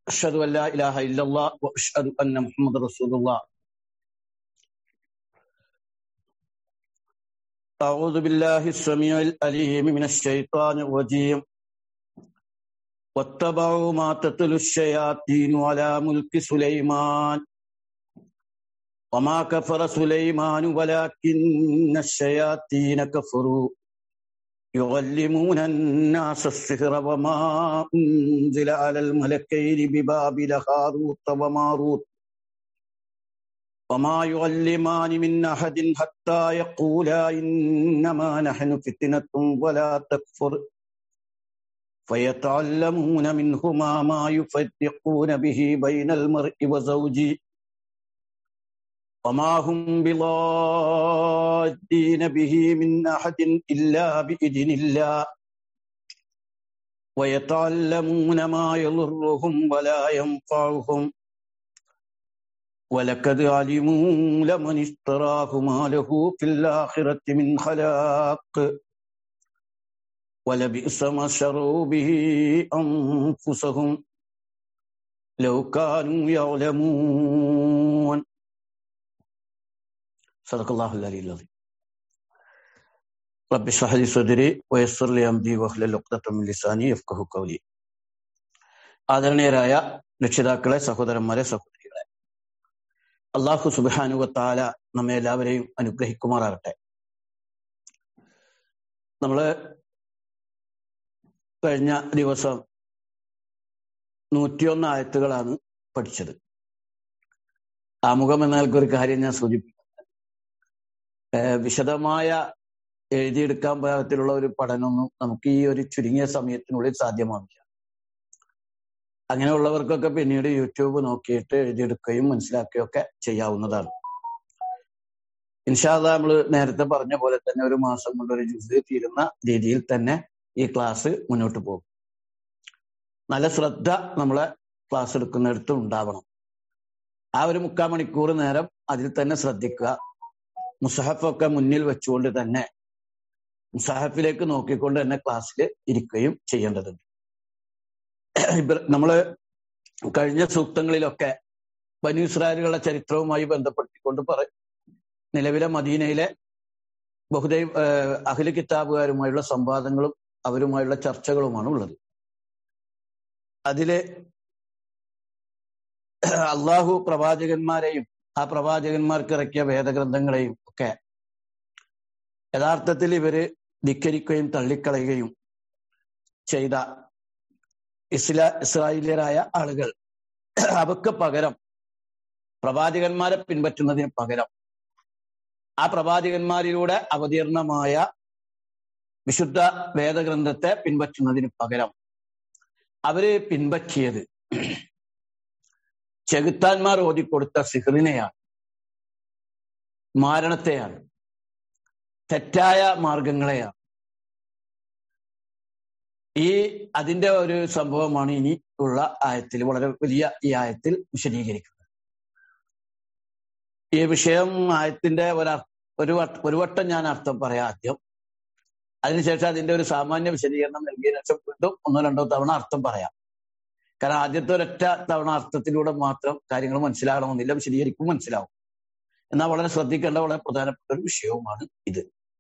أشهد أن لا إله إلا الله وأشهد أن محمد رسول الله أعوذ بالله السميع الأليم من الشيطان الرجيم واتبعوا ما تتلو الشياطين على ملك سليمان وما كفر سليمان ولكن الشياطين كفروا يعلمون الناس السحر وما أنزل على الملكين ببابل هاروت وماروت وما يعلمان من أحد حتى يقولا إنما نحن فتنة ولا تكفر فيتعلمون منهما ما يفرقون به بين المرء وزوجه وما هم بضادين به من أحد إلا بإذن الله ويتعلمون ما يضرهم ولا ينفعهم ولقد علموا لمن اشتراه ما له في الآخرة من خلاق ولبئس ما شروا به أنفسهم لو كانوا يعلمون صدق الله العلي العظيم رب اشرح لي صدري ويسر لي أمري واحلل عقدة من لساني يفقهوا قولي ആദരണീയരായ രക്ഷിതാക്കളെ സഹോദരന്മാരെ സഹോദരികളെ അള്ളാഹു സുബാനുവത്താല നമ്മെ എല്ലാവരെയും അനുഗ്രഹിക്കുമാറാകട്ടെ നമ്മള് കഴിഞ്ഞ ദിവസം നൂറ്റിയൊന്ന് ആയത്തുകളാണ് പഠിച്ചത് ആമുഖം എന്നാൽ ഒരു കാര്യം ഞാൻ സൂചിപ്പിക്കുന്നത് വിശദമായ എഴുതിയെടുക്കാൻ പാകത്തിലുള്ള ഒരു പഠനമൊന്നും നമുക്ക് ഈ ഒരു ചുരുങ്ങിയ സമയത്തിനുള്ളിൽ സാധ്യമാവില്ല അങ്ങനെയുള്ളവർക്കൊക്കെ പിന്നീട് യൂട്യൂബ് നോക്കിയിട്ട് എഴുതിയെടുക്കുകയും മനസ്സിലാക്കുകയും ഒക്കെ ചെയ്യാവുന്നതാണ് ഇൻഷാല്ല നമ്മൾ നേരത്തെ പറഞ്ഞ പോലെ തന്നെ ഒരു മാസം കൊണ്ട് ഒരു ജുസ് തീരുന്ന രീതിയിൽ തന്നെ ഈ ക്ലാസ് മുന്നോട്ട് പോകും നല്ല ശ്രദ്ധ നമ്മളെ ക്ലാസ് എടുക്കുന്നിടത്ത് ഉണ്ടാവണം ആ ഒരു മുക്കാൽ മണിക്കൂർ നേരം അതിൽ തന്നെ ശ്രദ്ധിക്കുക മുസഹഫൊക്കെ മുന്നിൽ വെച്ചുകൊണ്ട് തന്നെ മുസാഹഫിലേക്ക് നോക്കിക്കൊണ്ട് തന്നെ ക്ലാസ്സിൽ ഇരിക്കുകയും ചെയ്യേണ്ടതുണ്ട് നമ്മള് കഴിഞ്ഞ സൂക്തങ്ങളിലൊക്കെ ബനു ഇസ്രായേലുകളുടെ ചരിത്രവുമായി ബന്ധപ്പെടുത്തിക്കൊണ്ട് പറ നിലവിലെ മദീനയിലെ ബഹുദൈ അഖില കിതാബുകാരുമായുള്ള സംവാദങ്ങളും അവരുമായുള്ള ചർച്ചകളുമാണ് ഉള്ളത് അതില് അള്ളാഹു പ്രവാചകന്മാരെയും ആ പ്രവാചകന്മാർക്ക് ഇറക്കിയ വേദഗ്രന്ഥങ്ങളെയും ഒക്കെ യഥാർത്ഥത്തിൽ ഇവര് ധിക്കരിക്കുകയും തള്ളിക്കളയുകയും ചെയ്ത ഇസ്ലാ ഇസ്രായേലിയരായ ആളുകൾ അവക്ക് പകരം പ്രവാചകന്മാരെ പിൻപറ്റുന്നതിന് പകരം ആ പ്രവാചകന്മാരിലൂടെ അവതീർണമായ വിശുദ്ധ വേദഗ്രന്ഥത്തെ പിൻപറ്റുന്നതിന് പകരം അവര് പിൻപറ്റിയത് ചെകുത്താന്മാർ ഓതിക്കൊടുത്ത സിഹറിനെയാണ് മാരണത്തെയാണ് തെറ്റായ മാർഗങ്ങളെയാണ് ഈ അതിന്റെ ഒരു സംഭവമാണ് ഇനി ഉള്ള ആയത്തിൽ വളരെ വലിയ ഈ ആയത്തിൽ വിശദീകരിക്കുന്നത് ഈ വിഷയം ആയത്തിന്റെ ഒരു ഒരു ഒരു വട്ടം ഞാൻ അർത്ഥം പറയാം ആദ്യം അതിനുശേഷം അതിന്റെ ഒരു സാമാന്യ വിശദീകരണം നൽകിയതിനു ശേഷം വീണ്ടും ഒന്നോ രണ്ടോ തവണ അർത്ഥം പറയാം കാരണം ആദ്യത്തെ ഒരൊറ്റ തവണ അർത്ഥത്തിലൂടെ മാത്രം കാര്യങ്ങൾ മനസ്സിലാകണമെന്നില്ല വിശദീകരിക്കും മനസ്സിലാവും എന്നാൽ വളരെ ശ്രദ്ധിക്കേണ്ട വളരെ പ്രധാനപ്പെട്ട ഒരു വിഷയവുമാണ് ഇത്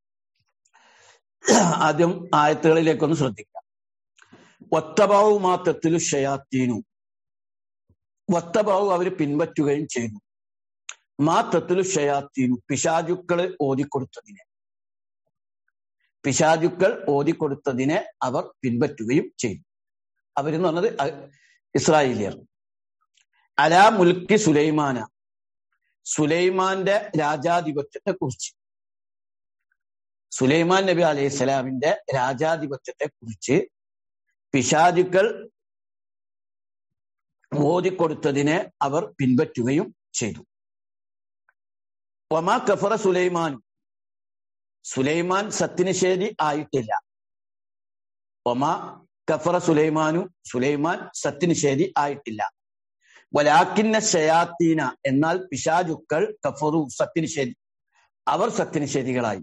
ആദ്യം ആയത്തുകളിലേക്കൊന്ന് ശ്രദ്ധിക്കാം ഒത്തബാവു മാത്തത്തിലു ഷയാത്തീനു ഒത്തബാവു അവർ പിൻപറ്റുകയും ചെയ്തു മാത്തത്തിലു ഷയാത്തീനു പിശാചുക്കള് ഓതിക്കൊടുത്തതിനെ പിശാചുക്കൾ ഓതിക്കൊടുത്തതിനെ അവർ പിൻപറ്റുകയും ചെയ്തു അവരെന്ന് പറഞ്ഞത് ഇസ്രായേലിയർ അലാ മുൽക്കി സുലൈമാന സുലൈമാന്റെ രാജാധിപത്യത്തെ കുറിച്ച് സുലൈമാൻ നബി അലൈഹി സ്വലാമിന്റെ രാജാധിപത്യത്തെ കുറിച്ച് പിശാചുക്കൾ ഓതിക്കൊടുത്തതിനെ അവർ പിൻപറ്റുകയും ചെയ്തു ഒമാ കഫറ സുലൈമാൻ സുലൈമാൻ സത്യനിഷേധി ആയിട്ടില്ല ഒമാ കഫറ സുലൈമാനു സുലൈമാൻ സത്യനിഷേധി ആയിട്ടില്ല വലാക്കിന്ന ഷയാത്തീന എന്നാൽ പിശാചുക്കൾ കഫറു സത്യനിഷേധി അവർ സത്യനിഷേധികളായി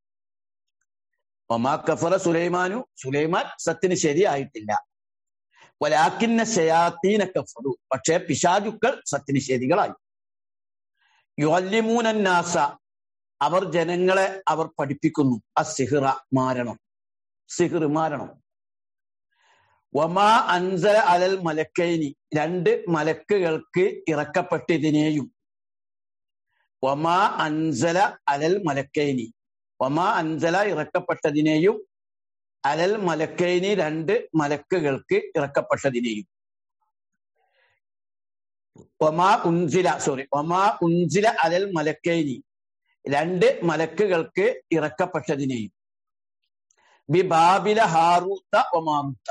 ഒമാ കഫറ സുലൈമാനു സുലൈമാൻ സത്യനിഷേധി ആയിട്ടില്ല വലാക്കിന്ന ശയാത്തീന കഫറു പക്ഷേ പിശാചുക്കൾ സത്യനിഷേധികളായി യുവല്ലിമൂനന്നാസ അവർ ജനങ്ങളെ അവർ പഠിപ്പിക്കുന്നു അസിഹിറ മാരണം സിഹിർ മാരണം വമാ അൻസല അലൽ മലക്കൈനി രണ്ട് മലക്കുകൾക്ക് ഇറക്കപ്പെട്ടതിനെയും വമാ അൻസല അലൽ മലക്കൈനി വമാ അൻസല ഇറക്കപ്പെട്ടതിനെയും അലൽ മലക്കൈനി രണ്ട് മലക്കുകൾക്ക് ഇറക്കപ്പെട്ടതിനെയും ഒമാ ഉൻസില സോറി ഒമാ ഉൻസില അലൽ മലക്കൈനി രണ്ട് മലക്കുകൾക്ക് ഇറക്കപ്പെട്ടതിനെയും ബി ബാബില ഹാറൂത്ത ഒമാമുത്ത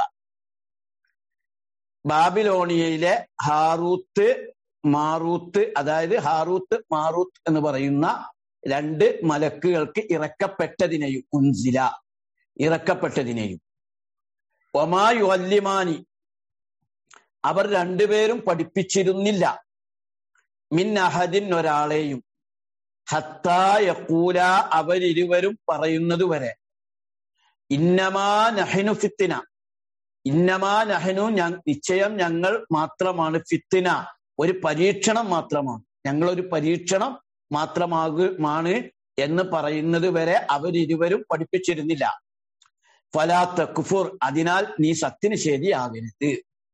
ബാബിലോണിയയിലെ ഹാറൂത്ത് മാറൂത്ത് അതായത് ഹാറൂത്ത് മാറൂത്ത് എന്ന് പറയുന്ന രണ്ട് മലക്കുകൾക്ക് ഇറക്കപ്പെട്ടതിനെയും ഉൻസില ഇറക്കപ്പെട്ടതിനെയും ഒമായു അല്ലിമാനി അവർ രണ്ടുപേരും പഠിപ്പിച്ചിരുന്നില്ല മിൻ അഹദിൻ ഒരാളെയും ഹത്തായക്കൂല അവരിരുവരും പറയുന്നത് വരെ ഇന്നമാ നഹനു ഫിത്തിന ഇന്നമാ നഹനു നിശ്ചയം ഞങ്ങൾ മാത്രമാണ് ഫിത്തിന ഒരു പരീക്ഷണം മാത്രമാണ് ഞങ്ങൾ ഒരു പരീക്ഷണം മാത്രമാകുമാണ് എന്ന് പറയുന്നത് വരെ അവരിരുവരും പഠിപ്പിച്ചിരുന്നില്ല ഫലാത്ത കുഫുർ അതിനാൽ നീ സത്യനിഷേധിയാകരുത്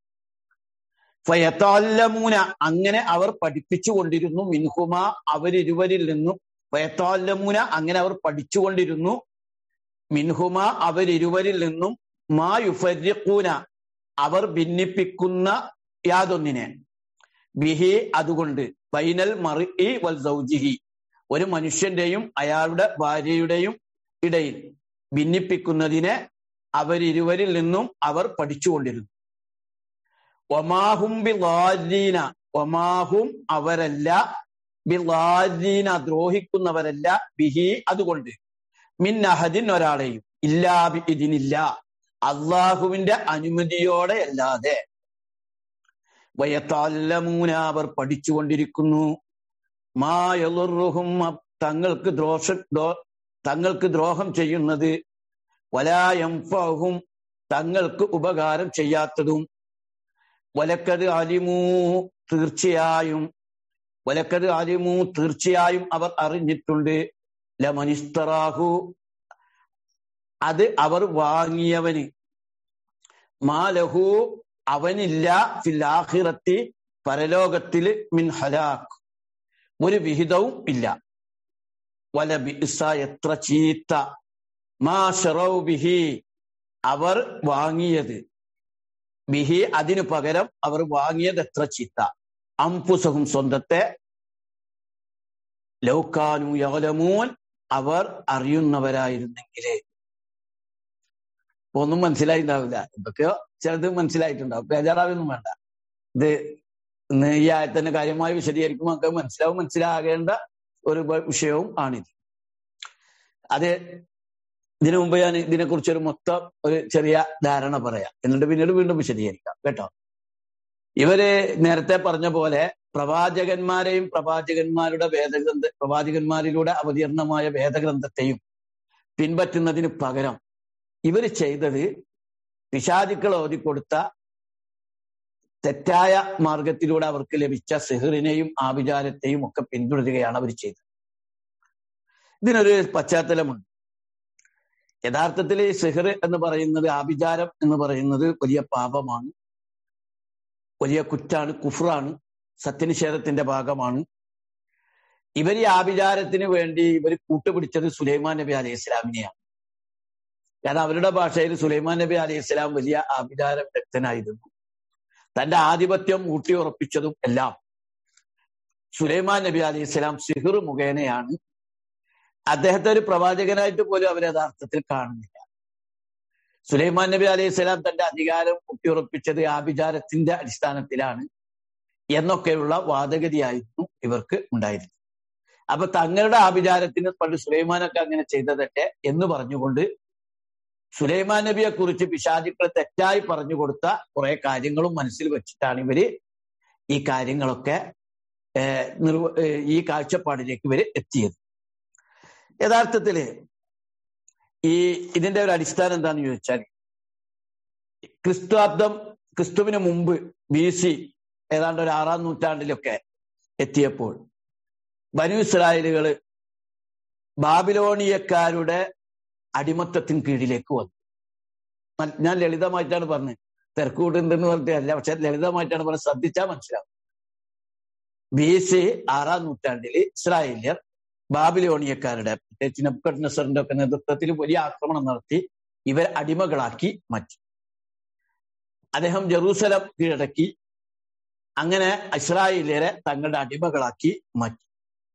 ഫയത്താല്ലമൂന അങ്ങനെ അവർ പഠിപ്പിച്ചുകൊണ്ടിരുന്നു മിൻഹുമ അവരിരുവരിൽ നിന്നും ഫയത്താല്ലമൂന അങ്ങനെ അവർ പഠിച്ചുകൊണ്ടിരുന്നു മിൻഹുമ അവരിരുവരിൽ നിന്നും മാ യുഫരിക്കൂന അവർ ഭിന്നിപ്പിക്കുന്ന യാതൊന്നിനെ ബിഹി അതുകൊണ്ട് ബൈനൽ മറി വൽ സൗജിഹി ഒരു മനുഷ്യന്റെയും അയാളുടെ ഭാര്യയുടെയും ഇടയിൽ ഭിന്നിപ്പിക്കുന്നതിനെ അവരിരുവരിൽ നിന്നും അവർ പഠിച്ചുകൊണ്ടിരുന്നു ഒമാഹും ബിലാരീന ഒമാഹും അവരല്ല ബിലാരീന ദ്രോഹിക്കുന്നവരല്ല ബിഹി അതുകൊണ്ട് മിൻ അഹദിൻ ഒരാളെയും ഇല്ലാ ഇതിനില്ല അള്ളാഹുവിന്റെ അനുമതിയോടെ അല്ലാതെ വയത്താല്ലമൂന അവർ പഠിച്ചുകൊണ്ടിരിക്കുന്നു മായലുറുഹും തങ്ങൾക്ക് ദ്രോഷ തങ്ങൾക്ക് ദ്രോഹം ചെയ്യുന്നത് വലായംഫഹും തങ്ങൾക്ക് ഉപകാരം ചെയ്യാത്തതും വലക്കത് അലിമൂ തീർച്ചയായും വലക്കത് അലിമൂ തീർച്ചയായും അവർ അറിഞ്ഞിട്ടുണ്ട് ലമനിസ്തറാഹു അത് അവർ വാങ്ങിയവന് മാലഹു അവനില്ല ഫിലാഹിറത്തി പരലോകത്തില് മിൻ ഹലാഖ് ഒരു വിഹിതവും ഇല്ല വല ബിസ എത്ര ചീത്ത മാ ഷറൗ ബിഹി അവർ വാങ്ങിയത് ബിഹി അതിനു പകരം അവർ വാങ്ങിയത് എത്ര ചീത്ത അംപുസഹും സ്വന്തത്തെ ലൗക്കാനു യവലമൂൻ അവർ അറിയുന്നവരായിരുന്നെങ്കിലേ ഒന്നും മനസ്സിലായിട്ടുണ്ടാവില്ല എന്തൊക്കെയോ ചിലത് മനസ്സിലായിട്ടുണ്ടാവും ബേജാറാവൊന്നും വേണ്ട ഇത് ഇന്ന് ഈ ആയത്തിന്റെ കാര്യമായി വിശദീകരിക്കുമ്പോൾ നമുക്ക് മനസ്സിലാവും മനസ്സിലാകേണ്ട ഒരു വിഷയവും ആണിത് അത് ഇതിനു മുമ്പ് ഞാൻ ഇതിനെക്കുറിച്ച് ഒരു മൊത്തം ഒരു ചെറിയ ധാരണ പറയാം എന്നിട്ട് പിന്നീട് വീണ്ടും വിശദീകരിക്കാം കേട്ടോ ഇവര് നേരത്തെ പറഞ്ഞ പോലെ പ്രവാചകന്മാരെയും പ്രവാചകന്മാരുടെ വേദഗ്രന്ഥ പ്രവാചകന്മാരിലൂടെ അവതീർണമായ വേദഗ്രന്ഥത്തെയും പിൻപറ്റുന്നതിന് പകരം ഇവർ ചെയ്തത് പിശാചുക്കൾ ഓതിക്കൊടുത്ത തെറ്റായ മാർഗത്തിലൂടെ അവർക്ക് ലഭിച്ച സെഹറിനെയും ആഭിചാരത്തെയും ഒക്കെ പിന്തുടരുകയാണ് അവർ ചെയ്തത് ഇതിനൊരു പശ്ചാത്തലമുണ്ട് യഥാർത്ഥത്തിൽ സെഹർ എന്ന് പറയുന്നത് ആഭിചാരം എന്ന് പറയുന്നത് വലിയ പാപമാണ് വലിയ കുറ്റാണ് കുഫറാണ് സത്യനിഷേധത്തിന്റെ ഭാഗമാണ് ഇവർ ഈ ആഭിചാരത്തിന് വേണ്ടി ഇവർ കൂട്ടുപിടിച്ചത് സുലൈമാൻ നബി അലൈഹി ഇസ്ലാമിനെയാണ് കാരണം അവരുടെ ഭാഷയിൽ സുലൈമാൻ നബി അലൈഹി ഇസ്ലാം വലിയ ആഭിചാര വിദഗ്ധനായിരുന്നു തന്റെ ആധിപത്യം ഊട്ടിയുറപ്പിച്ചതും എല്ലാം സുലൈമാൻ നബി അലൈഹി ഇസ്ലാം സിഹിർ മുഖേനയാണ് അദ്ദേഹത്തെ ഒരു പ്രവാചകനായിട്ട് പോലും അവർ യഥാർത്ഥത്തിൽ കാണുന്നില്ല സുലൈമാൻ നബി അലൈഹി സ്വലാം തന്റെ അധികാരം ഊട്ടിയുറപ്പിച്ചത് ആഭിചാരത്തിന്റെ അടിസ്ഥാനത്തിലാണ് എന്നൊക്കെയുള്ള വാദഗതിയായിരുന്നു ഇവർക്ക് ഉണ്ടായിരുന്നത് അപ്പൊ തങ്ങളുടെ ആഭിചാരത്തിന് പണ്ട് സുലൈമാനൊക്കെ അങ്ങനെ ചെയ്തതൊക്കെ എന്ന് പറഞ്ഞുകൊണ്ട് സുലൈമാൻ നബിയെ കുറിച്ച് പിശാചുക്കൾ തെറ്റായി പറഞ്ഞു കൊടുത്ത കുറെ കാര്യങ്ങളും മനസ്സിൽ വെച്ചിട്ടാണ് ഇവര് ഈ കാര്യങ്ങളൊക്കെ നിർവ ഈ കാഴ്ചപ്പാടിലേക്ക് ഇവര് എത്തിയത് യഥാർത്ഥത്തില് ഈ ഇതിന്റെ ഒരു അടിസ്ഥാനം എന്താണെന്ന് ചോദിച്ചാൽ ക്രിസ്തുവാബ്ദം ക്രിസ്തുവിന് മുമ്പ് ബി സി ഏതാണ്ട് ഒരു ആറാം നൂറ്റാണ്ടിലൊക്കെ എത്തിയപ്പോൾ ബനു ഇസ്രായേലുകള് ബാബിലോണിയക്കാരുടെ അടിമത്തത്തിന് കീഴിലേക്ക് വന്നു ഞാൻ ലളിതമായിട്ടാണ് പറഞ്ഞത് തിരക്കൂട്ടുണ്ടെന്ന് പറഞ്ഞിട്ടല്ല പക്ഷെ ലളിതമായിട്ടാണ് പറഞ്ഞത് ശ്രദ്ധിച്ചാൽ മനസ്സിലാവും ബി സി ആറാം നൂറ്റാണ്ടിൽ ഇസ്രായേലിയർ ബാബിലോണിയക്കാരുടെ പ്രത്യേകിച്ച് നബ്കട്ട് നസറിന്റെ ഒക്കെ നേതൃത്വത്തിൽ വലിയ ആക്രമണം നടത്തി ഇവർ അടിമകളാക്കി മാറ്റി അദ്ദേഹം ജെറൂസലം കീഴടക്കി അങ്ങനെ ഇസ്രായേലിയരെ തങ്ങളുടെ അടിമകളാക്കി മാറ്റി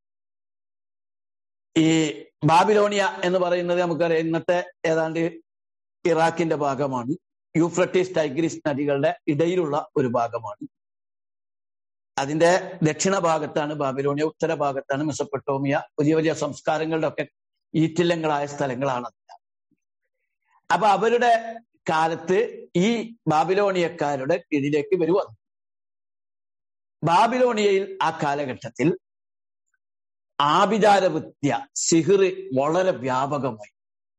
ഈ ബാബിലോണിയ എന്ന് പറയുന്നത് നമുക്കറിയാം ഇന്നത്തെ ഏതാണ്ട് ഇറാഖിന്റെ ഭാഗമാണ് യൂഫ്രട്ടീസ് ടൈഗ്രീസ് നദികളുടെ ഇടയിലുള്ള ഒരു ഭാഗമാണ് അതിന്റെ ദക്ഷിണ ഭാഗത്താണ് ബാബിലോണിയ ഉത്തര ഭാഗത്താണ് മെസപ്പൊട്ടോമിയ വലിയ വലിയ സംസ്കാരങ്ങളുടെ ഒക്കെ ഈറ്റില്ലങ്ങളായ സ്ഥലങ്ങളാണ് അപ്പൊ അവരുടെ കാലത്ത് ഈ ബാബിലോണിയക്കാരുടെ കീഴിലേക്ക് ഇവർ വന്നു ബാബിലോണിയയിൽ ആ കാലഘട്ടത്തിൽ ആഭിചാരവൃത്യ സിഹിറ് വളരെ വ്യാപകമായി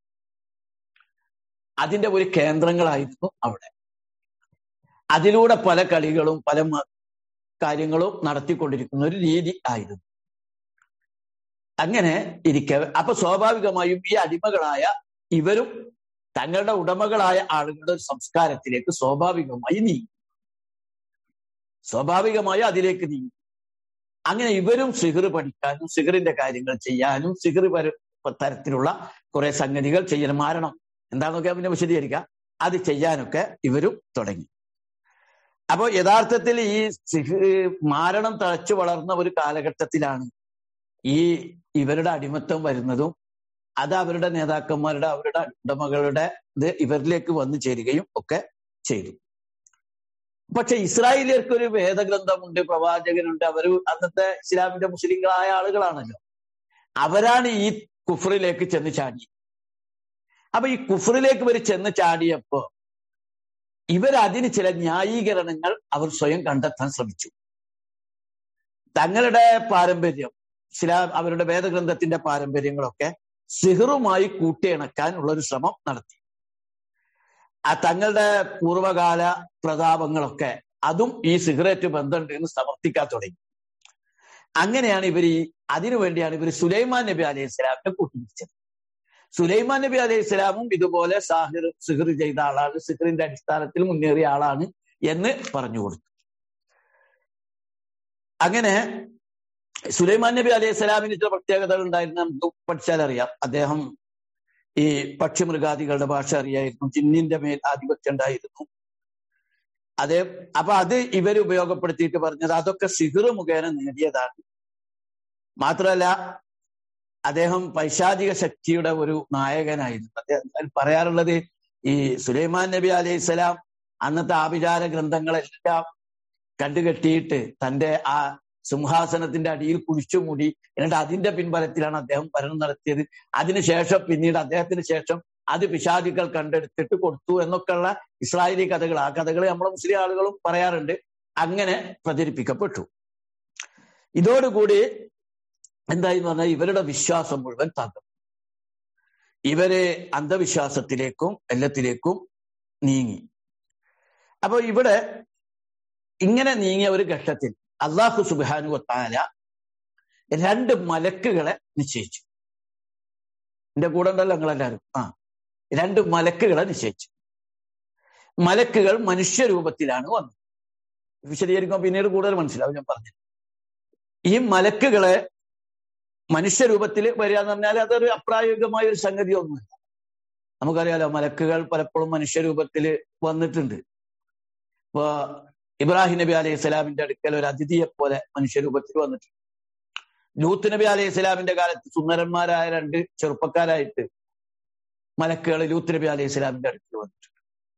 അതിന്റെ ഒരു കേന്ദ്രങ്ങളായിരുന്നു അവിടെ അതിലൂടെ പല കളികളും പല കാര്യങ്ങളും നടത്തിക്കൊണ്ടിരിക്കുന്ന ഒരു രീതി ആയിരുന്നു അങ്ങനെ ഇരിക്കെ അപ്പൊ സ്വാഭാവികമായും ഈ അടിമകളായ ഇവരും തങ്ങളുടെ ഉടമകളായ ആളുകളുടെ ഒരു സംസ്കാരത്തിലേക്ക് സ്വാഭാവികമായി നീങ്ങി സ്വാഭാവികമായി അതിലേക്ക് നീങ്ങി അങ്ങനെ ഇവരും സിഹിർ പഠിക്കാനും സിഹിറിന്റെ കാര്യങ്ങൾ ചെയ്യാനും സിഹിർ തരത്തിലുള്ള കുറെ സംഗതികൾ ചെയ്യണം മാരണം എന്താണെന്നൊക്കെ പിന്നെ വിശദീകരിക്കാം അത് ചെയ്യാനൊക്കെ ഇവരും തുടങ്ങി അപ്പോ യഥാർത്ഥത്തിൽ ഈ മാരണം തഴച്ചു വളർന്ന ഒരു കാലഘട്ടത്തിലാണ് ഈ ഇവരുടെ അടിമത്തം വരുന്നതും അത് അവരുടെ നേതാക്കന്മാരുടെ അവരുടെ ഉടമകളുടെ ഇത് ഇവരിലേക്ക് വന്നു ചേരുകയും ഒക്കെ ചെയ്തു പക്ഷെ ഇസ്രായേലിയർക്ക് ഒരു വേദഗ്രന്ഥമുണ്ട് പ്രവാചകനുണ്ട് അവർ അന്നത്തെ ഇസ്ലാമിന്റെ മുസ്ലിങ്ങളായ ആളുകളാണല്ലോ അവരാണ് ഈ കുഫറിലേക്ക് ചെന്ന് ചാടി അപ്പൊ ഈ കുഫറിലേക്ക് ഇവർ ചെന്ന് ചാടിയപ്പോ ഇവരതിന് ചില ന്യായീകരണങ്ങൾ അവർ സ്വയം കണ്ടെത്താൻ ശ്രമിച്ചു തങ്ങളുടെ പാരമ്പര്യം ഇസ്ലാം അവരുടെ വേദഗ്രന്ഥത്തിന്റെ പാരമ്പര്യങ്ങളൊക്കെ സിഹറുമായി കൂട്ടിയിണക്കാനുള്ള ഒരു ശ്രമം നടത്തി ആ തങ്ങളുടെ പൂർവകാല പ്രതാപങ്ങളൊക്കെ അതും ഈ സിഗരറ്റ് ബന്ധമുണ്ട് എന്ന് സമർത്ഥിക്കാൻ തുടങ്ങി അങ്ങനെയാണ് ഇവർ ഈ അതിനുവേണ്ടിയാണ് ഇവർ സുലൈമാൻ നബി അലൈഹി സ്വലാമിനെ കൂട്ടിപ്പിടിച്ചത് സുലൈമാൻ നബി അലൈഹി സ്വലാമും ഇതുപോലെ സാഹിർ സിഹർ ചെയ്ത ആളാണ് സിഹറിന്റെ അടിസ്ഥാനത്തിൽ മുന്നേറിയ ആളാണ് എന്ന് പറഞ്ഞു കൊടുത്തു അങ്ങനെ സുലൈമാൻ നബി അലൈഹി സ്വലാമിന് ചില പ്രത്യേകതകൾ ഉണ്ടായിരുന്നു നമുക്ക് പഠിച്ചാൽ അറിയാം അദ്ദേഹം ഈ പക്ഷിമൃഗാദികളുടെ ഭാഷ അറിയായിരുന്നു ജിന്നിന്റെ മേൽ ആധിപത്യം ഉണ്ടായിരുന്നു അതേ അപ്പൊ അത് ഇവർ ഉപയോഗപ്പെടുത്തിയിട്ട് പറഞ്ഞത് അതൊക്കെ സിഹിർ മുഖേന നേടിയതാണ് മാത്രമല്ല അദ്ദേഹം പൈശാചിക ശക്തിയുടെ ഒരു നായകനായിരുന്നു അദ്ദേഹം പറയാറുള്ളത് ഈ സുലൈമാൻ നബി അലൈഹി സ്വലാം അന്നത്തെ ആഭിചാര ഗ്രന്ഥങ്ങളെല്ലാം കണ്ടുകെട്ടിയിട്ട് തന്റെ ആ സിംഹാസനത്തിന്റെ അടിയിൽ കുഴിച്ചു മൂടി എന്നിട്ട് അതിന്റെ പിൻബലത്തിലാണ് അദ്ദേഹം ഭരണം നടത്തിയത് അതിനുശേഷം പിന്നീട് അദ്ദേഹത്തിന് ശേഷം അത് പിശാചികൾ കണ്ടെടുത്തിട്ട് കൊടുത്തു എന്നൊക്കെയുള്ള ഇസ്രായേലി കഥകൾ ആ കഥകൾ നമ്മളെ മുസ്ലിം ആളുകളും പറയാറുണ്ട് അങ്ങനെ പ്രചരിപ്പിക്കപ്പെട്ടു ഇതോടുകൂടി എന്തായി പറഞ്ഞാൽ ഇവരുടെ വിശ്വാസം മുഴുവൻ തകർന്നു ഇവരെ അന്ധവിശ്വാസത്തിലേക്കും എല്ലാത്തിലേക്കും നീങ്ങി അപ്പൊ ഇവിടെ ഇങ്ങനെ നീങ്ങിയ ഒരു ഘട്ടത്തിൽ അള്ളാഹു സുബാനു താല രണ്ട് മലക്കുകളെ നിശ്ചയിച്ചു എന്റെ കൂടെ ഉണ്ടല്ലോ നിങ്ങളെല്ലാവരും ആ രണ്ട് മലക്കുകളെ നിശ്ചയിച്ചു മലക്കുകൾ മനുഷ്യരൂപത്തിലാണ് വന്നത് വിശദീകരിക്കുമ്പോൾ പിന്നീട് കൂടുതൽ മനസ്സിലാവും ഞാൻ പറഞ്ഞു ഈ മലക്കുകളെ മനുഷ്യരൂപത്തിൽ വരിക എന്ന് പറഞ്ഞാൽ അതൊരു അപ്രായോഗികമായ ഒരു സംഗതി ഒന്നുമില്ല നമുക്കറിയാലോ മലക്കുകൾ പലപ്പോഴും മനുഷ്യരൂപത്തിൽ വന്നിട്ടുണ്ട് ഇപ്പൊ ഇബ്രാഹിം നബി അലൈഹി സ്വലാമിന്റെ അടുക്കൽ ഒരു അതിഥിയെ പോലെ മനുഷ്യരൂപത്തിൽ വന്നിട്ടുണ്ട് ലൂത്ത് നബി അലൈഹി സ്വലാമിന്റെ കാലത്ത് സുന്ദരന്മാരായ രണ്ട് ചെറുപ്പക്കാരായിട്ട് മലക്കുകൾ ലൂത്ത് നബി അലൈഹി സ്വലാമിന്റെ അടുക്കൽ വന്നിട്ടുണ്ട്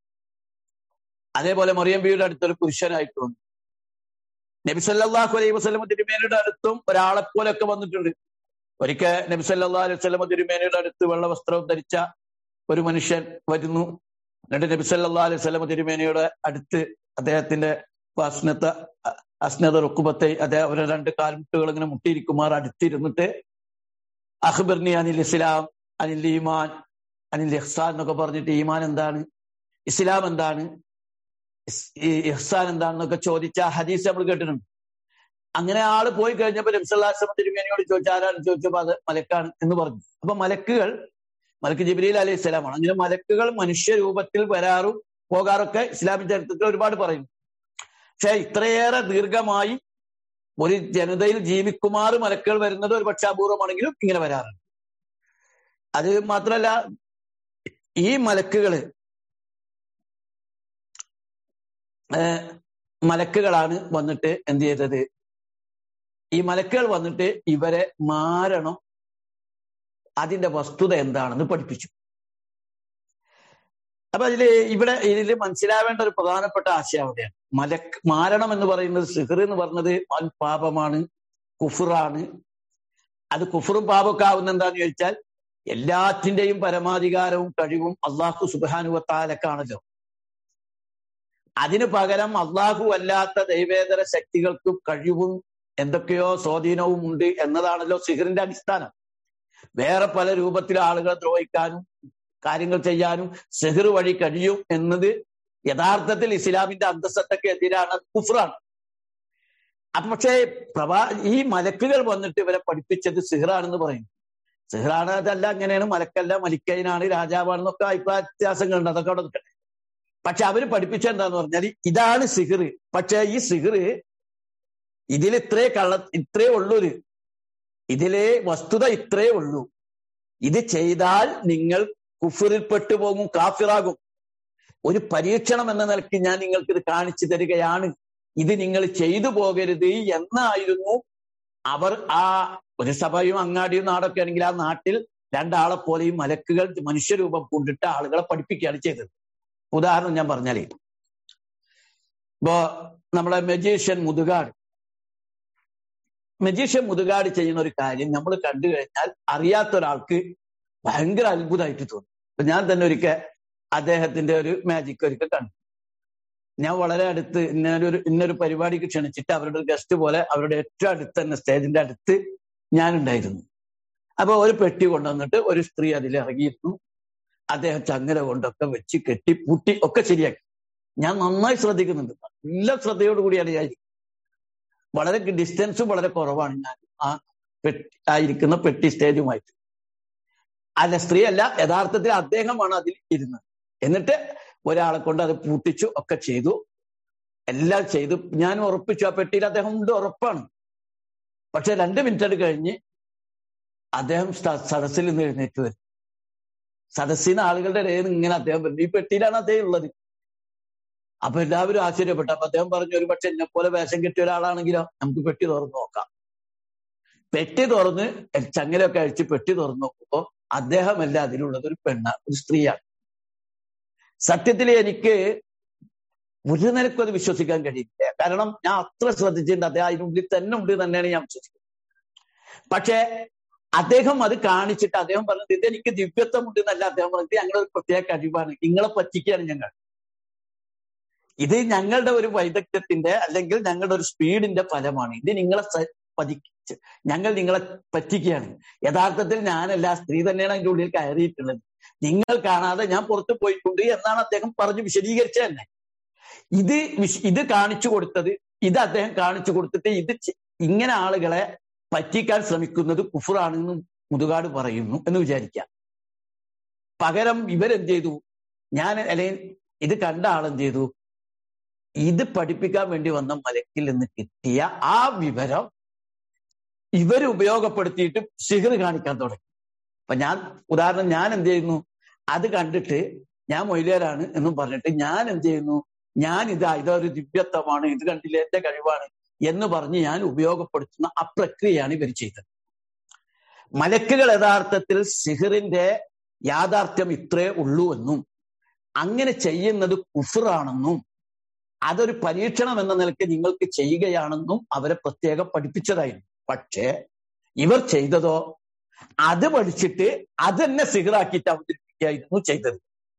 അതേപോലെ മറിയം ബിയുടെ അടുത്തൊരു പുരുഷനായിട്ട് വന്നു നബി സല്ലാഹു അലൈഹി വസ്ലമ തിരുമേനയുടെ അടുത്തും ഒരാളെ പോലൊക്കെ വന്നിട്ടുണ്ട് ഒരിക്കൽ നബി സല്ലാ അലൈഹി വസ്ലമ തിരുമേനയുടെ അടുത്ത് വെള്ള വസ്ത്രം ധരിച്ച ഒരു മനുഷ്യൻ വരുന്നു എന്നിട്ട് നബി സല്ലാ അലൈഹി സ്വലമ തിരുമേനയുടെ അടുത്ത് അദ്ദേഹത്തിന്റെ അസ്നത്ത അസ്നത റുക്കുബത്തെ അദ്ദേഹം അവരുടെ രണ്ട് കാൽമുട്ടുകൾ ഇങ്ങനെ മുട്ടിയിരിക്കുമാർ അടുത്തിരുന്നിട്ട് അഖ്ബർനി അനിൽ ഇസ്ലാം അനിൽ ഈമാൻ അനിൽ ഇഹ്സാൻ എന്നൊക്കെ പറഞ്ഞിട്ട് ഈമാൻ എന്താണ് ഇസ്ലാം എന്താണ് ഈ ഇഹ്സാൻ എന്താണെന്നൊക്കെ ചോദിച്ച ഹദീസ് നമ്മൾ കേട്ടിട്ടുണ്ട് അങ്ങനെ ആള് പോയി കഴിഞ്ഞപ്പോ നബ്സല്ലാസ്ലം തിരുമേനിയോട് ചോദിച്ചു ആരാണ് ചോദിച്ചപ്പോ അത് മലക്കാണ് എന്ന് പറഞ്ഞു അപ്പൊ മലക്കുകൾ മലക്ക് ജിബ്രീൽ അലൈഹി സ്വലാമാണ് അങ്ങനെ മലക്കുകൾ മനുഷ്യ രൂപത്തിൽ വരാറും പോകാറൊക്കെ ഇസ്ലാമിക ചരിത്രത്തിൽ ഒരുപാട് പറയും പക്ഷെ ഇത്രയേറെ ദീർഘമായി ഒരു ജനതയിൽ ജീവിക്കുമാറ് മലക്കുകൾ വരുന്നത് ഒരു പക്ഷെ അപൂർവമാണെങ്കിലും ഇങ്ങനെ വരാറുണ്ട് അത് മാത്രല്ല ഈ മലക്കുകള് മലക്കുകളാണ് വന്നിട്ട് എന്ത് ചെയ്തത് ഈ മലക്കുകൾ വന്നിട്ട് ഇവരെ മാരണം അതിന്റെ വസ്തുത എന്താണെന്ന് പഠിപ്പിച്ചു അപ്പൊ അതില് ഇവിടെ ഇതിൽ മനസ്സിലാവേണ്ട ഒരു പ്രധാനപ്പെട്ട ആശയം അവിടെയാണ് മലക്ക് മാരണം എന്ന് പറയുന്നത് സിഹർ എന്ന് പറഞ്ഞത് പാപമാണ് കുഫുറാണ് അത് കുഫറും പാപമൊക്കെ ആവുന്ന എന്താന്ന് ചോദിച്ചാൽ എല്ലാറ്റിന്റെയും പരമാധികാരവും കഴിവും അള്ളാഹു സുബാനുവത്താലക്കാണല്ലോ അതിനു പകരം അള്ളാഹു അല്ലാത്ത ദൈവേതര ശക്തികൾക്ക് കഴിവും എന്തൊക്കെയോ സ്വാധീനവും ഉണ്ട് എന്നതാണല്ലോ സിഹറിന്റെ അടിസ്ഥാനം വേറെ പല രൂപത്തിൽ ആളുകളെ ദ്രോഹിക്കാനും കാര്യങ്ങൾ ചെയ്യാനും സെഹിർ വഴി കഴിയും എന്നത് യഥാർത്ഥത്തിൽ ഇസ്ലാമിന്റെ അന്തസ്സത്തൊക്കെ എതിരാണ് കുഫറാണ് അപ്പൊ പക്ഷേ പ്രവാ ഈ മലക്കുകൾ വന്നിട്ട് ഇവരെ പഠിപ്പിച്ചത് സിഹറാണെന്ന് പറയുന്നു സിഹറാണ് അതല്ല അങ്ങനെയാണ് മലക്കല്ല മലിക്കൈനാണ് രാജാവാണെന്നൊക്കെ അഭിപ്രായ വ്യത്യാസങ്ങളുണ്ട് അതൊക്കെ അവിടെ നിൽക്കട്ടെ പക്ഷെ അവര് പഠിപ്പിച്ച എന്താന്ന് പറഞ്ഞാൽ ഇതാണ് സിഹിർ പക്ഷെ ഈ സിഹിർ ഇതിൽ ഇത്രേ കള്ള ഇത്രേ ഉള്ളൂര് ഇതിലെ വസ്തുത ഇത്രേ ഉള്ളൂ ഇത് ചെയ്താൽ നിങ്ങൾ കുഫറിൽ പെട്ടുപോകും കാഫിറാകും ഒരു പരീക്ഷണം എന്ന നിലയ്ക്ക് ഞാൻ നിങ്ങൾക്ക് ഇത് കാണിച്ചു തരികയാണ് ഇത് നിങ്ങൾ ചെയ്തു പോകരുത് എന്നായിരുന്നു അവർ ആ ഒരു സഭയും അങ്ങാടിയും നാടൊക്കെ ആണെങ്കിൽ ആ നാട്ടിൽ രണ്ടാളെ പോലെയും മലക്കുകൾ മനുഷ്യരൂപം കൊണ്ടിട്ട് ആളുകളെ പഠിപ്പിക്കുകയാണ് ചെയ്തത് ഉദാഹരണം ഞാൻ പറഞ്ഞാലേ ഇപ്പോ നമ്മളെ മെജീഷ്യൻ മുതുകാട് മെജീഷ്യൻ മുതുകാട് ചെയ്യുന്ന ഒരു കാര്യം നമ്മൾ കണ്ടു കഴിഞ്ഞാൽ അറിയാത്ത ഒരാൾക്ക് ഭയങ്കര അത്ഭുതമായിട്ട് തോന്നും ഇപ്പൊ ഞാൻ തന്നെ ഒരിക്കൽ അദ്ദേഹത്തിന്റെ ഒരു മാജിക് ഒരിക്കൽ കണ്ടു ഞാൻ വളരെ അടുത്ത് ഇന്നൊരു ഇന്നൊരു പരിപാടിക്ക് ക്ഷണിച്ചിട്ട് അവരുടെ ഒരു ഗസ്റ്റ് പോലെ അവരുടെ ഏറ്റവും അടുത്ത് തന്നെ സ്റ്റേജിന്റെ അടുത്ത് ഞാനുണ്ടായിരുന്നു അപ്പൊ ഒരു പെട്ടി കൊണ്ടുവന്നിട്ട് ഒരു സ്ത്രീ അതിൽ ഇറങ്ങിയിരുന്നു അദ്ദേഹം ചങ്ങല കൊണ്ടൊക്കെ വെച്ച് കെട്ടി പൂട്ടി ഒക്കെ ശരിയാക്കി ഞാൻ നന്നായി ശ്രദ്ധിക്കുന്നുണ്ട് നല്ല ശ്രദ്ധയോട് കൂടിയാണ് ഞാൻ വളരെ ഡിസ്റ്റൻസും വളരെ കുറവാണ് ഞാൻ ആ പെട്ടി ആയിരിക്കുന്ന പെട്ടി സ്റ്റേജുമായിട്ട് അല്ല സ്ത്രീ അല്ല യഥാർത്ഥത്തിൽ അദ്ദേഹമാണ് അതിൽ ഇരുന്നത് എന്നിട്ട് ഒരാളെ കൊണ്ട് അത് പൂട്ടിച്ചു ഒക്കെ ചെയ്തു എല്ലാം ചെയ്തു ഞാൻ ഉറപ്പിച്ചു ആ പെട്ടിയിൽ അദ്ദേഹം ഉണ്ട് ഉറപ്പാണ് പക്ഷെ രണ്ട് മിനിറ്റ് കഴിഞ്ഞ് അദ്ദേഹം സദസ്സിൽ നിന്ന് എഴുന്നേറ്റ് വരും സദസ്സിന് ആളുകളുടെ ഇടയിൽ നിന്ന് ഇങ്ങനെ അദ്ദേഹം വരും ഈ പെട്ടിയിലാണ് അദ്ദേഹം ഉള്ളത് അപ്പൊ എല്ലാവരും ആശ്ചര്യപ്പെട്ടു അപ്പൊ അദ്ദേഹം പറഞ്ഞു ഒരു പക്ഷെ എന്നെ പോലെ വേഷം കെട്ടിയ ഒരാളാണെങ്കിലോ നമുക്ക് പെട്ടി തുറന്നു നോക്കാം പെട്ടി തുറന്ന് ചങ്ങലൊക്കെ അഴിച്ച് പെട്ടി തുറന്നു നോക്കുമ്പോ അദ്ദേഹമല്ല അതിലുള്ളത് ഒരു പെണ്ണ ഒരു സ്ത്രീയാണ് സത്യത്തിൽ എനിക്ക് ഒരു നിലക്കും അത് വിശ്വസിക്കാൻ കഴിയില്ല കാരണം ഞാൻ അത്ര ശ്രദ്ധിച്ചിട്ടുണ്ട് അദ്ദേഹം അതിനുള്ളിൽ തന്നെ ഉണ്ട് തന്നെയാണ് ഞാൻ വിശ്വസിക്കുന്നത് പക്ഷേ അദ്ദേഹം അത് കാണിച്ചിട്ട് അദ്ദേഹം പറഞ്ഞത് ഇത് എനിക്ക് ദിവ്യത്വം ഉണ്ട് എന്നല്ല അദ്ദേഹം പറഞ്ഞത് ഞങ്ങളുടെ ഒരു പ്രത്യേക കഴിവാണ് നിങ്ങളെ പറ്റിക്കുകയാണ് ഞങ്ങൾ ഇത് ഞങ്ങളുടെ ഒരു വൈദഗ്ധ്യത്തിന്റെ അല്ലെങ്കിൽ ഞങ്ങളുടെ ഒരു സ്പീഡിന്റെ ഫലമാണ് ഇത് നിങ്ങളെ പതിച്ച് ഞങ്ങൾ നിങ്ങളെ പറ്റിക്കുകയാണ് യഥാർത്ഥത്തിൽ ഞാനല്ല സ്ത്രീ തന്നെയാണ് അതിന്റെ ഉള്ളിൽ കയറിയിട്ടുള്ളത് നിങ്ങൾ കാണാതെ ഞാൻ പുറത്തു പോയിട്ടുണ്ട് എന്നാണ് അദ്ദേഹം പറഞ്ഞു വിശദീകരിച്ചത് തന്നെ ഇത് ഇത് കാണിച്ചു കൊടുത്തത് ഇത് അദ്ദേഹം കാണിച്ചു കൊടുത്തിട്ട് ഇത് ഇങ്ങനെ ആളുകളെ പറ്റിക്കാൻ ശ്രമിക്കുന്നത് കുഫറാണെന്ന് മുതുകാട് പറയുന്നു എന്ന് വിചാരിക്കാം പകരം ഇവരെന്ത് ചെയ്തു ഞാൻ അല്ലെങ്കിൽ ഇത് കണ്ട ആളെന്ത് ചെയ്തു ഇത് പഠിപ്പിക്കാൻ വേണ്ടി വന്ന മലക്കിൽ നിന്ന് കിട്ടിയ ആ വിവരം ഇവർ ഉപയോഗപ്പെടുത്തിയിട്ട് സിഹർ കാണിക്കാൻ തുടങ്ങി അപ്പൊ ഞാൻ ഉദാഹരണം ഞാൻ എന്ത് ചെയ്യുന്നു അത് കണ്ടിട്ട് ഞാൻ മൊയിലേരാണ് എന്നും പറഞ്ഞിട്ട് ഞാൻ എന്ത് ചെയ്യുന്നു ഞാൻ ഇതാ ഇതൊരു ദിവ്യത്വമാണ് ഇത് കണ്ടില്ല എന്റെ കഴിവാണ് എന്ന് പറഞ്ഞ് ഞാൻ ഉപയോഗപ്പെടുത്തുന്ന ആ പ്രക്രിയയാണ് ഇവർ ചെയ്തത് മലക്കുകൾ യഥാർത്ഥത്തിൽ സിഹറിന്റെ യാഥാർത്ഥ്യം ഇത്രേ ഉള്ളൂ എന്നും അങ്ങനെ ചെയ്യുന്നത് കുഫറാണെന്നും അതൊരു പരീക്ഷണം എന്ന നിലയ്ക്ക് നിങ്ങൾക്ക് ചെയ്യുകയാണെന്നും അവരെ പ്രത്യേകം പഠിപ്പിച്ചതായിരുന്നു പക്ഷേ ഇവർ ചെയ്തതോ അത് പഠിച്ചിട്ട് അതെന്നെ സിഹറാക്കിയിട്ട് അവതരിപ്പിക്കുകയായിരുന്നു ചെയ്തത്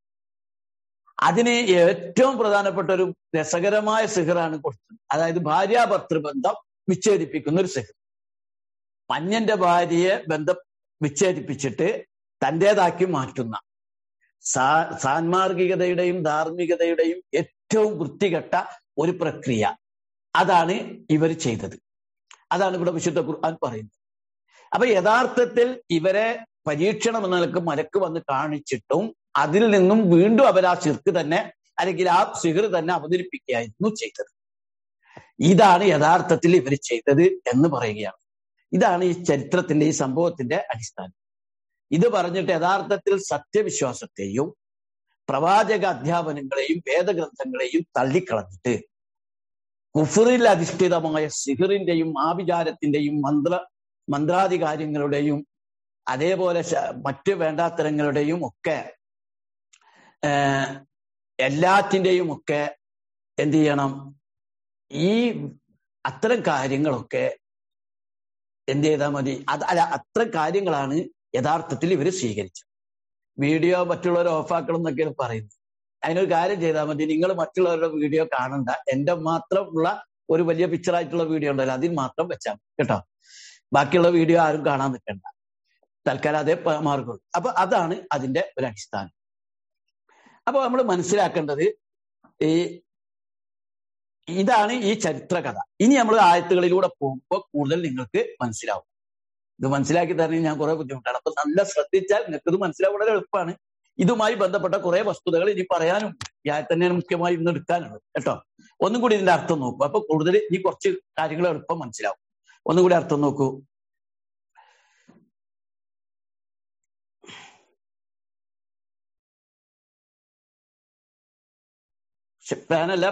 അതിന് ഏറ്റവും പ്രധാനപ്പെട്ട ഒരു രസകരമായ സിഹറാണ് കൊടുത്തത് അതായത് ഭാര്യാഭർത്തൃബന്ധം വിച്ഛേദിപ്പിക്കുന്ന ഒരു സിഹർ മഞ്ഞന്റെ ഭാര്യയെ ബന്ധം വിച്ഛേദിപ്പിച്ചിട്ട് തൻ്റെതാക്കി മാറ്റുന്ന സാ സാൻമാർഗികതയുടെയും ധാർമ്മികതയുടെയും ഏറ്റവും വൃത്തികെട്ട ഒരു പ്രക്രിയ അതാണ് ഇവർ ചെയ്തത് അതാണ് ഇവിടെ വിശുദ്ധ ഖുർആൻ പറയുന്നത് അപ്പൊ യഥാർത്ഥത്തിൽ ഇവരെ പരീക്ഷണം എന്ന നിലക്ക് മലക്ക് വന്ന് കാണിച്ചിട്ടും അതിൽ നിന്നും വീണ്ടും അവർ ആ ശിർക്ക് തന്നെ അല്ലെങ്കിൽ ആ സിഹർ തന്നെ അവതരിപ്പിക്കുകയായിരുന്നു ചെയ്തത് ഇതാണ് യഥാർത്ഥത്തിൽ ഇവർ ചെയ്തത് എന്ന് പറയുകയാണ് ഇതാണ് ഈ ചരിത്രത്തിന്റെ ഈ സംഭവത്തിന്റെ അടിസ്ഥാനം ഇത് പറഞ്ഞിട്ട് യഥാർത്ഥത്തിൽ സത്യവിശ്വാസത്തെയും പ്രവാചക അധ്യാപനങ്ങളെയും വേദഗ്രന്ഥങ്ങളെയും തള്ളിക്കളഞ്ഞിട്ട് കുഫറിൽ അധിഷ്ഠിതമായ സിഹിറിന്റെയും ആവിചാരത്തിന്റെയും മന്ത്ര മന്ത്രാധികാര്യങ്ങളുടെയും അതേപോലെ മറ്റ് വേണ്ടാത്തരങ്ങളുടെയും ഒക്കെ എല്ലാറ്റിൻ്റെയും ഒക്കെ എന്ത് ചെയ്യണം ഈ അത്തരം കാര്യങ്ങളൊക്കെ എന്ത് ചെയ്താൽ മതി അത് അല്ല അത്തരം കാര്യങ്ങളാണ് യഥാർത്ഥത്തിൽ ഇവർ സ്വീകരിച്ചത് വീഡിയോ മറ്റുള്ളവർ ഓഫാക്കണം എന്നൊക്കെയാണ് പറയുന്നത് അതിനൊരു കാര്യം ചെയ്താൽ മതി നിങ്ങൾ മറ്റുള്ളവരുടെ വീഡിയോ കാണണ്ട എന്റെ മാത്രമുള്ള ഒരു വലിയ പിക്ചറായിട്ടുള്ള വീഡിയോ ഉണ്ടല്ലോ അതിൽ മാത്രം വെച്ചാൽ കേട്ടോ ബാക്കിയുള്ള വീഡിയോ ആരും കാണാൻ നിൽക്കണ്ട തൽക്കാലം അതേ മാർഗമുള്ളൂ അപ്പൊ അതാണ് അതിന്റെ ഒരു അടിസ്ഥാനം അപ്പൊ നമ്മൾ മനസ്സിലാക്കേണ്ടത് ഈ ഇതാണ് ഈ ചരിത്ര കഥ ഇനി നമ്മൾ ആയത്തുകളിലൂടെ പോകുമ്പോൾ കൂടുതൽ നിങ്ങൾക്ക് മനസ്സിലാവും ഇത് മനസ്സിലാക്കി തരണമെങ്കിൽ ഞാൻ കുറെ ബുദ്ധിമുട്ടാണ് അപ്പൊ നല്ല ശ്രദ്ധിച്ചാൽ നിങ്ങൾക്ക് ഇത് മനസ്സിലാക്കാൻ വളരെ എളുപ്പമാണ് ഇതുമായി ബന്ധപ്പെട്ട കുറെ വസ്തുതകൾ ഇനി പറയാനും ഈ ആയത്തന്നെയാണ് മുഖ്യമായി ഇന്ന് എടുക്കാനുള്ളത് കേട്ടോ ഒന്നും കൂടി ഇതിന്റെ അർത്ഥം നോക്കൂ അപ്പൊ കൂടുതൽ ഇനി കുറച്ച് കാര്യങ്ങൾ എളുപ്പം മനസ്സിലാവും ഒന്നും കൂടി അർത്ഥം നോക്കൂ ഫാനല്ല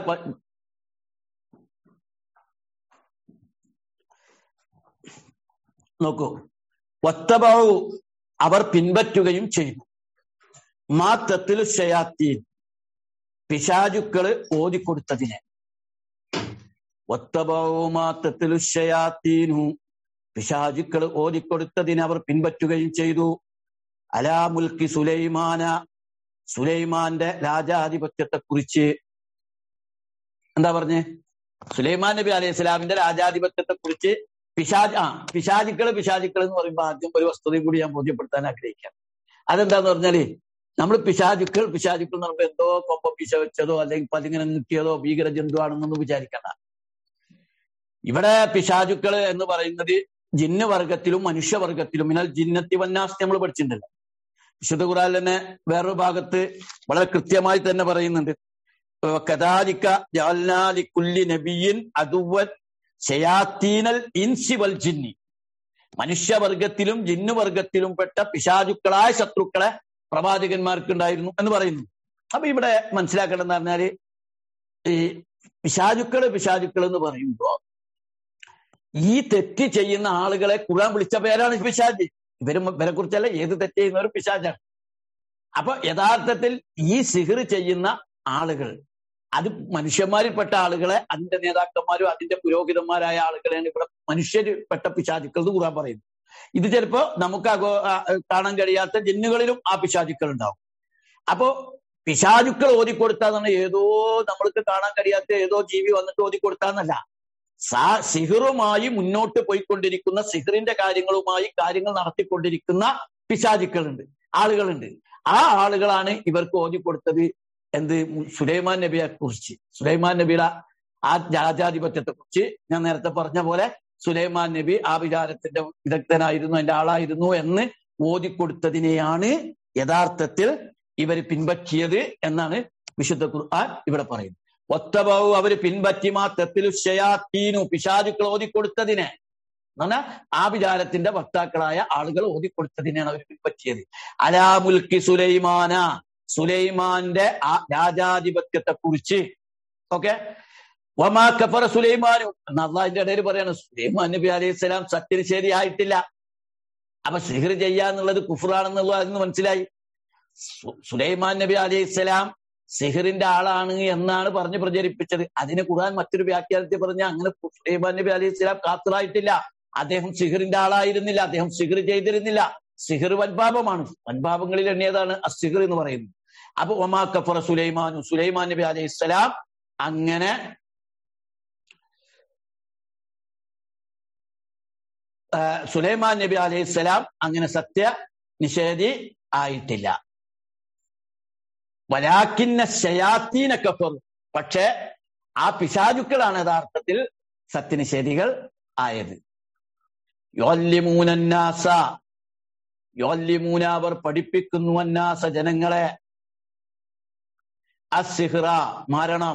നോക്കൂ ഒത്തബാവു അവർ പിൻപറ്റുകയും ചെയ്തു മാത്തത്തിൽ ഷയാത്തീൻ പിശാചുക്കള് ഓതിക്കൊടുത്തതിനെ ഒത്തബാവു മാത്തത്തിൽ ഷയാത്തീനു പിശാചുക്കൾ ഓതിക്കൊടുത്തതിനെ അവർ പിൻപറ്റുകയും ചെയ്തു അലാ മുൽക്കി സുലൈമാന സുലൈമാന്റെ രാജാധിപത്യത്തെ കുറിച്ച് എന്താ പറഞ്ഞേ സുലൈമാൻ നബി അലൈഹി സ്വലാമിന്റെ രാജാധിപത്യത്തെ കുറിച്ച് പിശാജ് ആ പിശാചുക്കള് പിശാചുക്കൾ എന്ന് പറയുമ്പോൾ ആദ്യം ഒരു വസ്തുതയും കൂടി ഞാൻ ബോധ്യപ്പെടുത്താൻ ആഗ്രഹിക്കാം അതെന്താന്ന് പറഞ്ഞാല് നമ്മൾ പിശാചുക്കൾ പിശാചുക്കൾ എന്ന് പറയുമ്പോൾ എന്തോ കൊമ്പ പിശ വെച്ചതോ അല്ലെങ്കിൽ പതിങ്ങനെ നിൽക്കിയതോ ഭീകര ജന്തുവാണെന്നൊന്നും വിചാരിക്കണ്ട ഇവിടെ പിശാചുക്കള് എന്ന് പറയുന്നത് ജിന്ന് വർഗത്തിലും മനുഷ്യവർഗത്തിലും മിനൽ ജിന്നത്തി വന്നാസ് നമ്മൾ പഠിച്ചിട്ടുണ്ടല്ലോ വിശുദ്ധ ഖുറാൻ തന്നെ വേറൊരു ഭാഗത്ത് വളരെ കൃത്യമായി തന്നെ പറയുന്നുണ്ട് കദാലിക്ക ജാൽനാലിക്കുല്ലി നബിയിൻ അതുവൻ ഷയാത്തീനൽ ഇൻസി വൽ ജിന്നി മനുഷ്യവർഗത്തിലും ജിന്നുവർഗത്തിലും പെട്ട പിശാചുക്കളായ ശത്രുക്കളെ പ്രവാചകന്മാർക്ക് ഉണ്ടായിരുന്നു എന്ന് പറയുന്നു അപ്പൊ ഇവിടെ മനസ്സിലാക്കേണ്ടതെന്ന് പറഞ്ഞാല് ഈ പിശാചുക്കള് പിശാചുക്കൾ എന്ന് പറയുമ്പോ ഈ തെറ്റ് ചെയ്യുന്ന ആളുകളെ ഖുർആൻ വിളിച്ച പേരാണ് പിശാജ് ഇവരും ഇവരെ കുറിച്ചല്ല ഏത് തെറ്റ് ചെയ്യുന്നവരും പിശാചാണ് അപ്പൊ യഥാർത്ഥത്തിൽ ഈ സിഹിർ ചെയ്യുന്ന ആളുകൾ അത് മനുഷ്യന്മാരിൽപ്പെട്ട ആളുകളെ അതിന്റെ നേതാക്കന്മാരും അതിന്റെ പുരോഹിതന്മാരായ ആളുകളെയാണ് ഇവിടെ മനുഷ്യരിൽപ്പെട്ട പിശാചുക്കൾ എന്ന് ഖുർആൻ പറയുന്നത് ഇത് ചിലപ്പോ നമുക്ക് അഗോ കാണാൻ കഴിയാത്ത ജിന്നുകളിലും ആ പിശാചുക്കൾ ഉണ്ടാവും അപ്പോ പിശാചുക്കൾ ഓതിക്കൊടുത്താന്ന് ഏതോ നമ്മൾക്ക് കാണാൻ കഴിയാത്ത ഏതോ ജീവി വന്നിട്ട് ഓതിക്കൊടുത്താന്നല്ല സാ സിഹിറുമായി മുന്നോട്ട് പോയിക്കൊണ്ടിരിക്കുന്ന സിഹിറിന്റെ കാര്യങ്ങളുമായി കാര്യങ്ങൾ നടത്തിക്കൊണ്ടിരിക്കുന്ന പിശാചുക്കളുണ്ട് ആളുകളുണ്ട് ആ ആളുകളാണ് ഇവർക്ക് ഓതിക്കൊടുത്തത് എന്ത് സുലൈമാൻ നബിയെ കുറിച്ച് സുലൈമാൻ നബിയുടെ ആ രാജാധിപത്യത്തെ കുറിച്ച് ഞാൻ നേരത്തെ പറഞ്ഞ പോലെ സുലൈമാൻ നബി ആ വിചാരത്തിന്റെ വിദഗ്ധനായിരുന്നു അതിന്റെ ആളായിരുന്നു എന്ന് ഓതിക്കൊടുത്തതിനെയാണ് യഥാർത്ഥത്തിൽ ഇവർ പിൻപറ്റിയത് എന്നാണ് വിശുദ്ധ ഖുർആൻ ഇവിടെ പറയുന്നത് ഒത്തബാവു അവര് പിൻപറ്റിമാ തെത്തിലു ഷയാത്തീനു പിശാചുക്കൾ ഓതിക്കൊടുത്തതിനെ പറഞ്ഞാൽ ആ വിചാരത്തിന്റെ വക്താക്കളായ ആളുകൾ ഓതിക്കൊടുത്തതിനെയാണ് അവർ പിൻപറ്റിയത് അലാ മുൽക്കി സുലൈമാന സുലൈമാന്റെ ആ രാജാധിപത്യത്തെ കുറിച്ച് ഓക്കെ വമാ കഫറ സുലൈമാനും അള്ളാഹിന്റെ ഇടയിൽ പറയാണ് സുലൈമാൻ നബി അലൈഹി സ്വലാം സത്യന് ശരിയായിട്ടില്ല അപ്പൊ സിഹിർ ചെയ്യാന്നുള്ളത് കുഫറാണെന്നുള്ളത് അതിന് മനസ്സിലായി സുലൈമാൻ നബി അലൈഹി സ്വലാം സിഹിറിന്റെ ആളാണ് എന്നാണ് പറഞ്ഞ് പ്രചരിപ്പിച്ചത് അതിന് ഖുർആൻ മറ്റൊരു വ്യാഖ്യാനത്തിൽ പറഞ്ഞ അങ്ങനെ സുലൈമാൻ നബി അലൈഹി സ്വലാം കാത്തറായിട്ടില്ല അദ്ദേഹം സിഹിറിന്റെ ആളായിരുന്നില്ല അദ്ദേഹം സിഹിർ ചെയ്തിരുന്നില്ല സിഹിർ വൻപാപമാണ് വൻപാപങ്ങളിൽ എണ്ണിയതാണ് അസിഹിർ എന്ന് പറയുന്നത് അപ്പൊ ഒമാ കഫറ സുലൈമാനു സുലൈമാൻ നബി അലൈഹി സ്വലാം അങ്ങനെ സുലൈമാൻ നബി അലൈഹി സ്വലാം അങ്ങനെ സത്യ നിഷേധി ആയിട്ടില്ല വലാക്കിന്ന ശയാത്തീന കഫർ പക്ഷെ ആ പിശാചുക്കളാണ് യഥാർത്ഥത്തിൽ സത്യനിഷേധികൾ ആയത് യോല്യമൂനന്നാസ യോല്യമൂന അവർ പഠിപ്പിക്കുന്നു അന്നാസ ജനങ്ങളെ അസിഹ്റ മരണം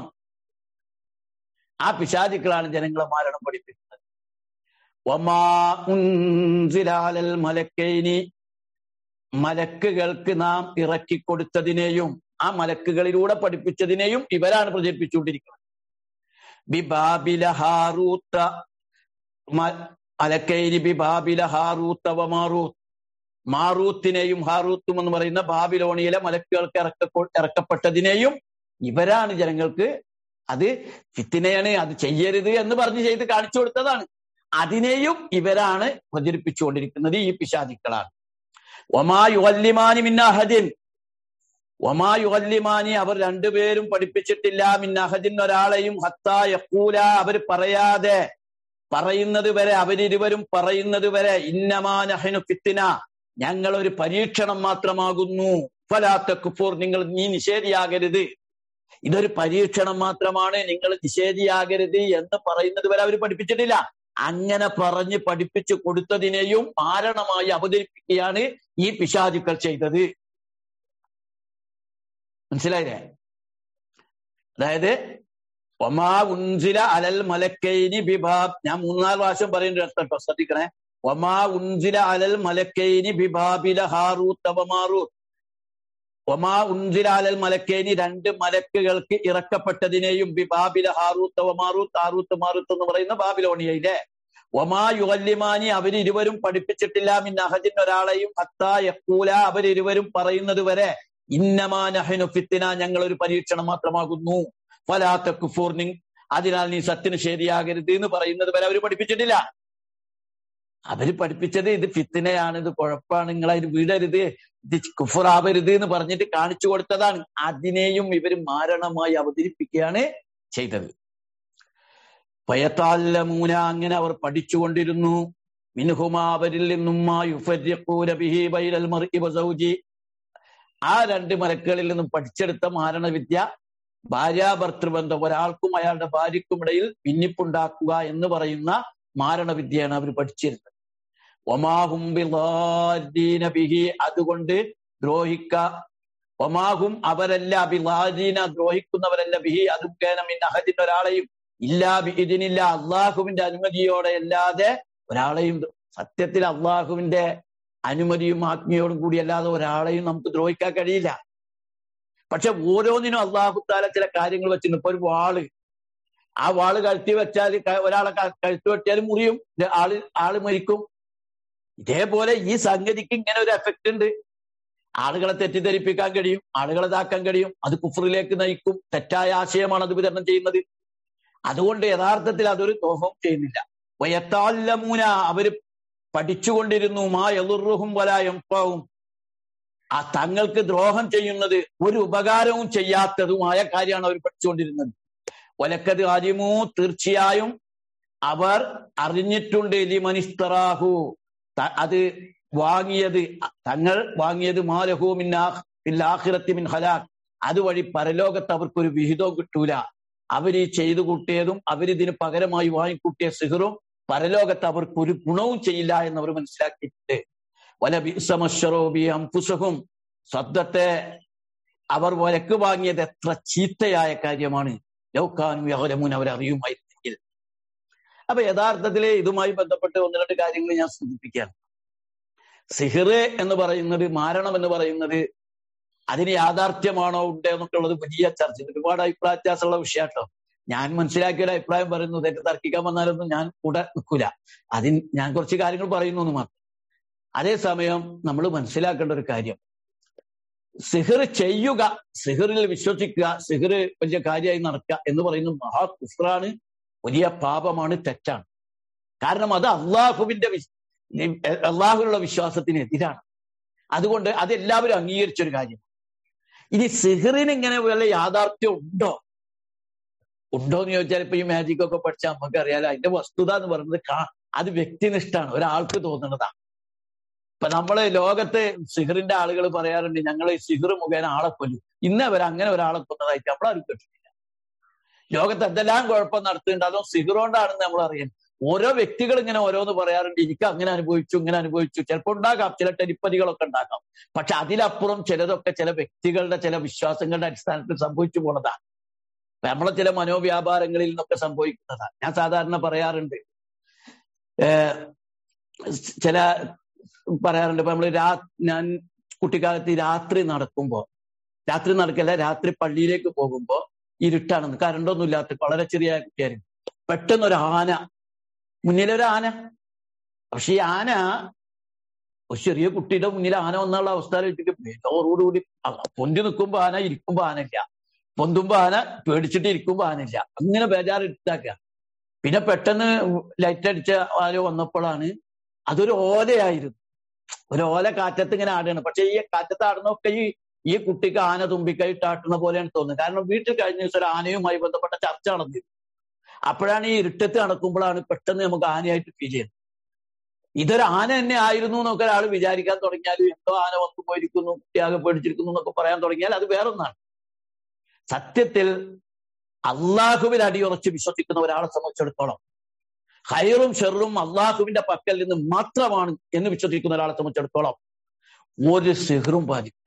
ആ പിശാചുക്കളാണ് ജനങ്ങളെ മരണം പഠിപ്പിക്കുന്നത് ഒമാ ഉൻസിലാലൽ മലക്കൈനി മലക്കുകൾക്ക് നാം ഇറക്കിക്കൊടുത്തതിനെയും ആ മലക്കുകളിലൂടെ പഠിപ്പിച്ചതിനെയും ഇവരാണ് പ്രചരിപ്പിച്ചുകൊണ്ടിരിക്കുന്നത് ബിബാബില ഹാറൂത്ത അലക്കൈനി ബിബാബില ഹാറൂത്ത വമാറൂത്ത് മാറൂത്തിനെയും ഹാറൂത്തും എന്ന് പറയുന്ന ബാബിലോണിയിലെ മലക്കുകൾക്ക് ഇറക്ക ഇറക്കപ്പെട്ടതിനെയും ഇവരാണ് ജനങ്ങൾക്ക് അത് ഫിത്തിനെയാണ് അത് ചെയ്യരുത് എന്ന് പറഞ്ഞ് ചെയ്ത് കാണിച്ചു കൊടുത്തതാണ് അതിനെയും ഇവരാണ് പ്രചരിപ്പിച്ചുകൊണ്ടിരിക്കുന്നത് ഈ പിശാചിക്കളാണ് ഒമാ യുവല്ലിമാനി മിന്നഹദിൻ ഒമാ യുവല്ലിമാനി അവർ രണ്ടുപേരും പഠിപ്പിച്ചിട്ടില്ല മിന്നഹദിൻ ഒരാളെയും ഹത്താ യക്കൂല അവർ പറയാതെ പറയുന്നത് വരെ അവരിരുവരും പറയുന്നത് വരെ ഇന്നമാനഹനു ഫിത്തിന ഞങ്ങൾ ഒരു പരീക്ഷണം മാത്രമാകുന്നു ഫലാത്ത കുഫൂർ നിങ്ങൾ നീ നിഷേധിയാകരുത് ഇതൊരു പരീക്ഷണം മാത്രമാണ് നിങ്ങൾ നിഷേധിയാകരുത് എന്ന് പറയുന്നത് വരെ അവർ പഠിപ്പിച്ചിട്ടില്ല അങ്ങനെ പറഞ്ഞ് പഠിപ്പിച്ചു കൊടുത്തതിനെയും മാരണമായി അവതരിപ്പിക്കുകയാണ് ഈ പിശാചുക്കൾ ചെയ്തത് മനസ്സിലായില്ലേ അതായത് ഒമാ ഉൻസില അലൽ മലക്കൈനി ബിബാബ് ഞാൻ മൂന്നാല് പ്രാവശ്യം പറയുന്നുണ്ട് കേട്ടോ ശ്രദ്ധിക്കണേ ഒമാ ഉൻസില അലൽ മലക്കൈനി ബിബാബില ഹാറൂത്ത് അവമാറൂത്ത് ഒമാ ഉൻസില അലൽ മലക്കൈനി രണ്ട് മലക്കുകൾക്ക് ഇറക്കപ്പെട്ടതിനെയും ബിബാബില ഹാറൂത്ത് അവമാറൂത്ത് ആറൂത്ത് മാറൂത്ത് എന്ന് പറയുന്ന ബാബിലോണിയയിലെ ഒമാ യുവല്ലിമാനി അവരിരുവരും പഠിപ്പിച്ചിട്ടില്ല മിൻ അഹദിൻ ഒരാളെയും അത്താ യക്കൂല അവരിരുവരും പറയുന്നത് വരെ ഇന്നമാ നഹനു ഫിത്തിന ഞങ്ങൾ ഒരു പരീക്ഷണം മാത്രമാകുന്നു ഫലാത്ത കുഫൂർ നി അതിനാൽ നീ സത്യന് ശരിയാകരുത് എന്ന് പറയുന്നത് വരെ അവർ പഠിപ്പിച്ചിട്ടില്ല അവര് പഠിപ്പിച്ചത് ഇത് ഫിത്തിനയാണ് ഇത് കുഴപ്പമാണ് നിങ്ങൾ അതിന് വീടരുത് ഇത് കുഫുറാവരുത് എന്ന് പറഞ്ഞിട്ട് കാണിച്ചു കൊടുത്തതാണ് അതിനെയും ഇവർ മാരണമായി അവതരിപ്പിക്കുകയാണ് ചെയ്തത് പയത്താല്ലമൂന അങ്ങനെ അവർ പഠിച്ചുകൊണ്ടിരുന്നു മിൻഹുമാ അവരിൽ നിന്നും ആ രണ്ട് മലക്കുകളിൽ നിന്നും പഠിച്ചെടുത്ത മാരണവിദ്യ ഭാര്യാഭർത്തൃബന്ധം ഒരാൾക്കും അയാളുടെ ഭാര്യയ്ക്കും ഇടയിൽ ഭിന്നിപ്പുണ്ടാക്കുക എന്ന് പറയുന്ന മാരണവിദ്യയാണ് അവർ പഠിച്ചിരുന്നത് ഒമാഹും ബിഹി അതുകൊണ്ട് ദ്രോഹിക്ക ഒമാഹും അവരല്ല അബിലാദീന ദ്രോഹിക്കുന്നവരല്ല ബിഹി അതും കേനമിൻ അഹദിൻ ഒരാളെയും ഇല്ലാ ഇതിനില്ല അള്ളാഹുവിന്റെ അനുമതിയോടെ അല്ലാതെ ഒരാളെയും സത്യത്തിൽ അള്ളാഹുവിന്റെ അനുമതിയും ആജ്ഞയോടും കൂടി അല്ലാതെ ഒരാളെയും നമുക്ക് ദ്രോഹിക്കാൻ കഴിയില്ല പക്ഷെ ഓരോന്നിനും അള്ളാഹുത്താല ചില കാര്യങ്ങൾ വെച്ചിട്ടുണ്ട് ഇപ്പൊ ഒരു വാള് ആ വാള് കഴുത്തി വെച്ചാൽ ഒരാളെ കഴുത്ത് വെട്ടിയാൽ മുറിയും ആള് ആള് മരിക്കും ഇതേപോലെ ഈ സംഗതിക്ക് ഇങ്ങനെ ഒരു എഫക്റ്റ് ഉണ്ട് ആളുകളെ തെറ്റിദ്ധരിപ്പിക്കാൻ കഴിയും ആളുകളെ ഇതാക്കാൻ കഴിയും അത് കുഫറിലേക്ക് നയിക്കും തെറ്റായ ആശയമാണ് അത് വിതരണം ചെയ്യുന്നത് അതുകൊണ്ട് യഥാർത്ഥത്തിൽ അതൊരു ദോഹം ചെയ്യുന്നില്ല വയത്താല്ലമൂന അവര് പഠിച്ചുകൊണ്ടിരുന്നു മാ എളുറുഹും വലായംപാവും ആ തങ്ങൾക്ക് ദ്രോഹം ചെയ്യുന്നത് ഒരു ഉപകാരവും ചെയ്യാത്തതുമായ കാര്യമാണ് അവർ പഠിച്ചുകൊണ്ടിരുന്നത് ഒലക്കത് ആദ്യമോ തീർച്ചയായും അവർ അറിഞ്ഞിട്ടുണ്ട് ലിമനിസ്തറാഹു അത് വാങ്ങിയത് തങ്ങൾ വാങ്ങിയത് മാലഹു മിന്നാഹിറത്തി മിൻ ഹലാഖ് അതുവഴി പരലോകത്ത് അവർക്കൊരു വിഹിതവും കിട്ടൂല അവർ ഈ ചെയ്തു കൂട്ടിയതും അവരിതിന് പകരമായി വാങ്ങിക്കൂട്ടിയ സിഹറും പരലോകത്ത് അവർക്ക് ഒരു ഗുണവും ചെയ്യില്ല എന്ന് അവർ മനസ്സിലാക്കിയിട്ടുണ്ട് വല ബിസമശ്വറോബി അംഫുസഹും ശബ്ദത്തെ അവർ വിലക്ക് വാങ്ങിയത് എത്ര ചീത്തയായ കാര്യമാണ് ലൗക്കാനും യഹലമുൻ അവർ അറിയുമായിരുന്നെങ്കിൽ അപ്പൊ യഥാർത്ഥത്തില് ഇതുമായി ബന്ധപ്പെട്ട് ഒന്ന് രണ്ട് കാര്യങ്ങൾ ഞാൻ സൂചിപ്പിക്കുകയാണ് സിഹിർ എന്ന് പറയുന്നത് മാരണം എന്ന് പറയുന്നത് അതിന് യാഥാർത്ഥ്യമാണോ ഉണ്ട് എന്നൊക്കെ ഉള്ളത് വലിയ ചർച്ച ഒരുപാട് അഭിപ്രായ വ്യത്യാസമുള്ള വിഷയമാട്ടോ ഞാൻ മനസ്സിലാക്കിയ ഒരു അഭിപ്രായം പറയുന്നു ഇതൊക്കെ തർക്കിക്കാൻ വന്നാലൊന്നും ഞാൻ കൂടെ നിൽക്കൂല അതിന് ഞാൻ കുറച്ച് കാര്യങ്ങൾ പറയുന്നു എന്ന് മാത്രം അതേസമയം നമ്മൾ മനസ്സിലാക്കേണ്ട ഒരു കാര്യം സിഹിർ ചെയ്യുക സിഹിറിൽ വിശ്വസിക്കുക സിഹിർ വലിയ കാര്യമായി നടക്കുക എന്ന് പറയുന്നത് മഹാ കുഫ്രാണ് വലിയ പാപമാണ് തെറ്റാണ് കാരണം അത് അള്ളാഹുവിന്റെ അള്ളാഹുവിനുള്ള വിശ്വാസത്തിന് എതിരാണ് അതുകൊണ്ട് അത് എല്ലാവരും അംഗീകരിച്ചൊരു കാര്യം ഇനി സിഹിറിന് ഇങ്ങനെ വല്ല യാഥാർത്ഥ്യം ഉണ്ടോ ഉണ്ടോ എന്ന് ചോദിച്ചാൽ ഇപ്പൊ ഈ മാജിക് ഒക്കെ പഠിച്ചാൽ നമുക്ക് അറിയാലോ അതിന്റെ വസ്തുത എന്ന് പറയുന്നത് അത് വ്യക്തിനിഷ്ഠാണ് ഒരാൾക്ക് തോന്നുന്നതാണ് ഇപ്പൊ നമ്മള് ലോകത്ത് സിഹറിന്റെ ആളുകൾ പറയാറുണ്ട് ഞങ്ങൾ സിഹർ മുഖേന ആളെ കൊല്ലും ഇന്ന് അവർ അങ്ങനെ ഒരാളെ കൊന്നതായിട്ട് നമ്മളാരും കേട്ടിട്ടില്ല ലോകത്ത് എന്തെല്ലാം കുഴപ്പം നടത്തുന്നുണ്ട് അതും സിഗറോണ്ടാണെന്ന് നമ്മൾ അറിയാൻ ഓരോ വ്യക്തികൾ ഇങ്ങനെ ഓരോന്ന് പറയാറുണ്ട് എനിക്ക് അങ്ങനെ അനുഭവിച്ചു ഇങ്ങനെ അനുഭവിച്ചു ചിലപ്പോൾ ഉണ്ടാകാം ചില ടെലിപ്പതികളൊക്കെ ഉണ്ടാകാം പക്ഷെ അതിലപ്പുറം ചിലതൊക്കെ ചില വ്യക്തികളുടെ ചില വിശ്വാസങ്ങളുടെ അടിസ്ഥാനത്തിൽ സംഭവിച്ചു പോണതാണ് നമ്മളെ ചില മനോവ്യാപാരങ്ങളിൽ നിന്നൊക്കെ സംഭവിക്കുന്നതാണ് ഞാൻ സാധാരണ പറയാറുണ്ട് ഏർ ചില പറയാറുണ്ട് ഇപ്പൊ നമ്മള് രാ ഞാൻ കുട്ടിക്കാലത്ത് രാത്രി നടക്കുമ്പോ രാത്രി നടക്കല്ല രാത്രി പള്ളിയിലേക്ക് പോകുമ്പോ ഇരുട്ടാണെന്ന് കരണ്ടൊന്നും ഇല്ലാത്ത വളരെ ചെറിയ കുട്ടിയായിരുന്നു പെട്ടെന്ന് ഒരു ആന മുന്നിലൊരു ആന പക്ഷെ ഈ ആന ഒരു ചെറിയ കുട്ടിയുടെ മുന്നിൽ ആന വന്നുള്ള അവസ്ഥയിലേക്ക് വേദോടുകൂടി പൊന്തി നിൽക്കുമ്പോ ആന ഇരിക്കുമ്പോ ആനയില്ല പൊന്തുമ്പോ ആന പേടിച്ചിട്ട് ഇരിക്കുമ്പോ ആനയില്ല അങ്ങനെ ബേജാറ് ഇട്ടാക്കുക പിന്നെ പെട്ടെന്ന് ലൈറ്റ് അടിച്ച ആരോ വന്നപ്പോഴാണ് അതൊരു ഓലയായിരുന്നു ഒരു ഓല കാറ്റത്ത് ഇങ്ങനെ ആടുകയാണ് പക്ഷെ ഈ കാറ്റത്ത് ആടുന്നൊക്കെ ഈ ഈ കുട്ടിക്ക് ആന തുമ്പിക്കൈയിട്ട് ആട്ടുന്ന പോലെയാണ് തോന്നുന്നത് കാരണം വീട്ടിൽ കഴിഞ്ഞ ദിവസം ഒരു ആനയുമായി ബന്ധപ്പെട്ട ചർച്ച നടന്നിരുന്നു അപ്പോഴാണ് ഈ ഇരുട്ടത്ത് നടക്കുമ്പോഴാണ് പെട്ടെന്ന് നമുക്ക് ആനയായിട്ട് ഫീൽ ചെയ്യുന്നത് ഇതൊരു ആന തന്നെ ആയിരുന്നു എന്നൊക്കെ ഒരാൾ വിചാരിക്കാൻ തുടങ്ങിയാൽ എന്തോ ആന വന്നു പോയിരിക്കുന്നു കുട്ടിയാകെ പേടിച്ചിരിക്കുന്നു എന്നൊക്കെ പറയാൻ തുടങ്ങിയാൽ അത് വേറൊന്നാണ് സത്യത്തിൽ അള്ളാഹുവിൽ അടിയുറച്ച് വിശ്വസിക്കുന്ന ഒരാളെ സംബന്ധിച്ചിടത്തോളം ഹൈറും ഷെറും അള്ളാഹുവിന്റെ പക്കൽ നിന്ന് മാത്രമാണ് എന്ന് വിശ്വസിക്കുന്ന ഒരാളെ സംബന്ധിച്ചിടത്തോളം ഒരു സിഹറും പാലിക്കില്ല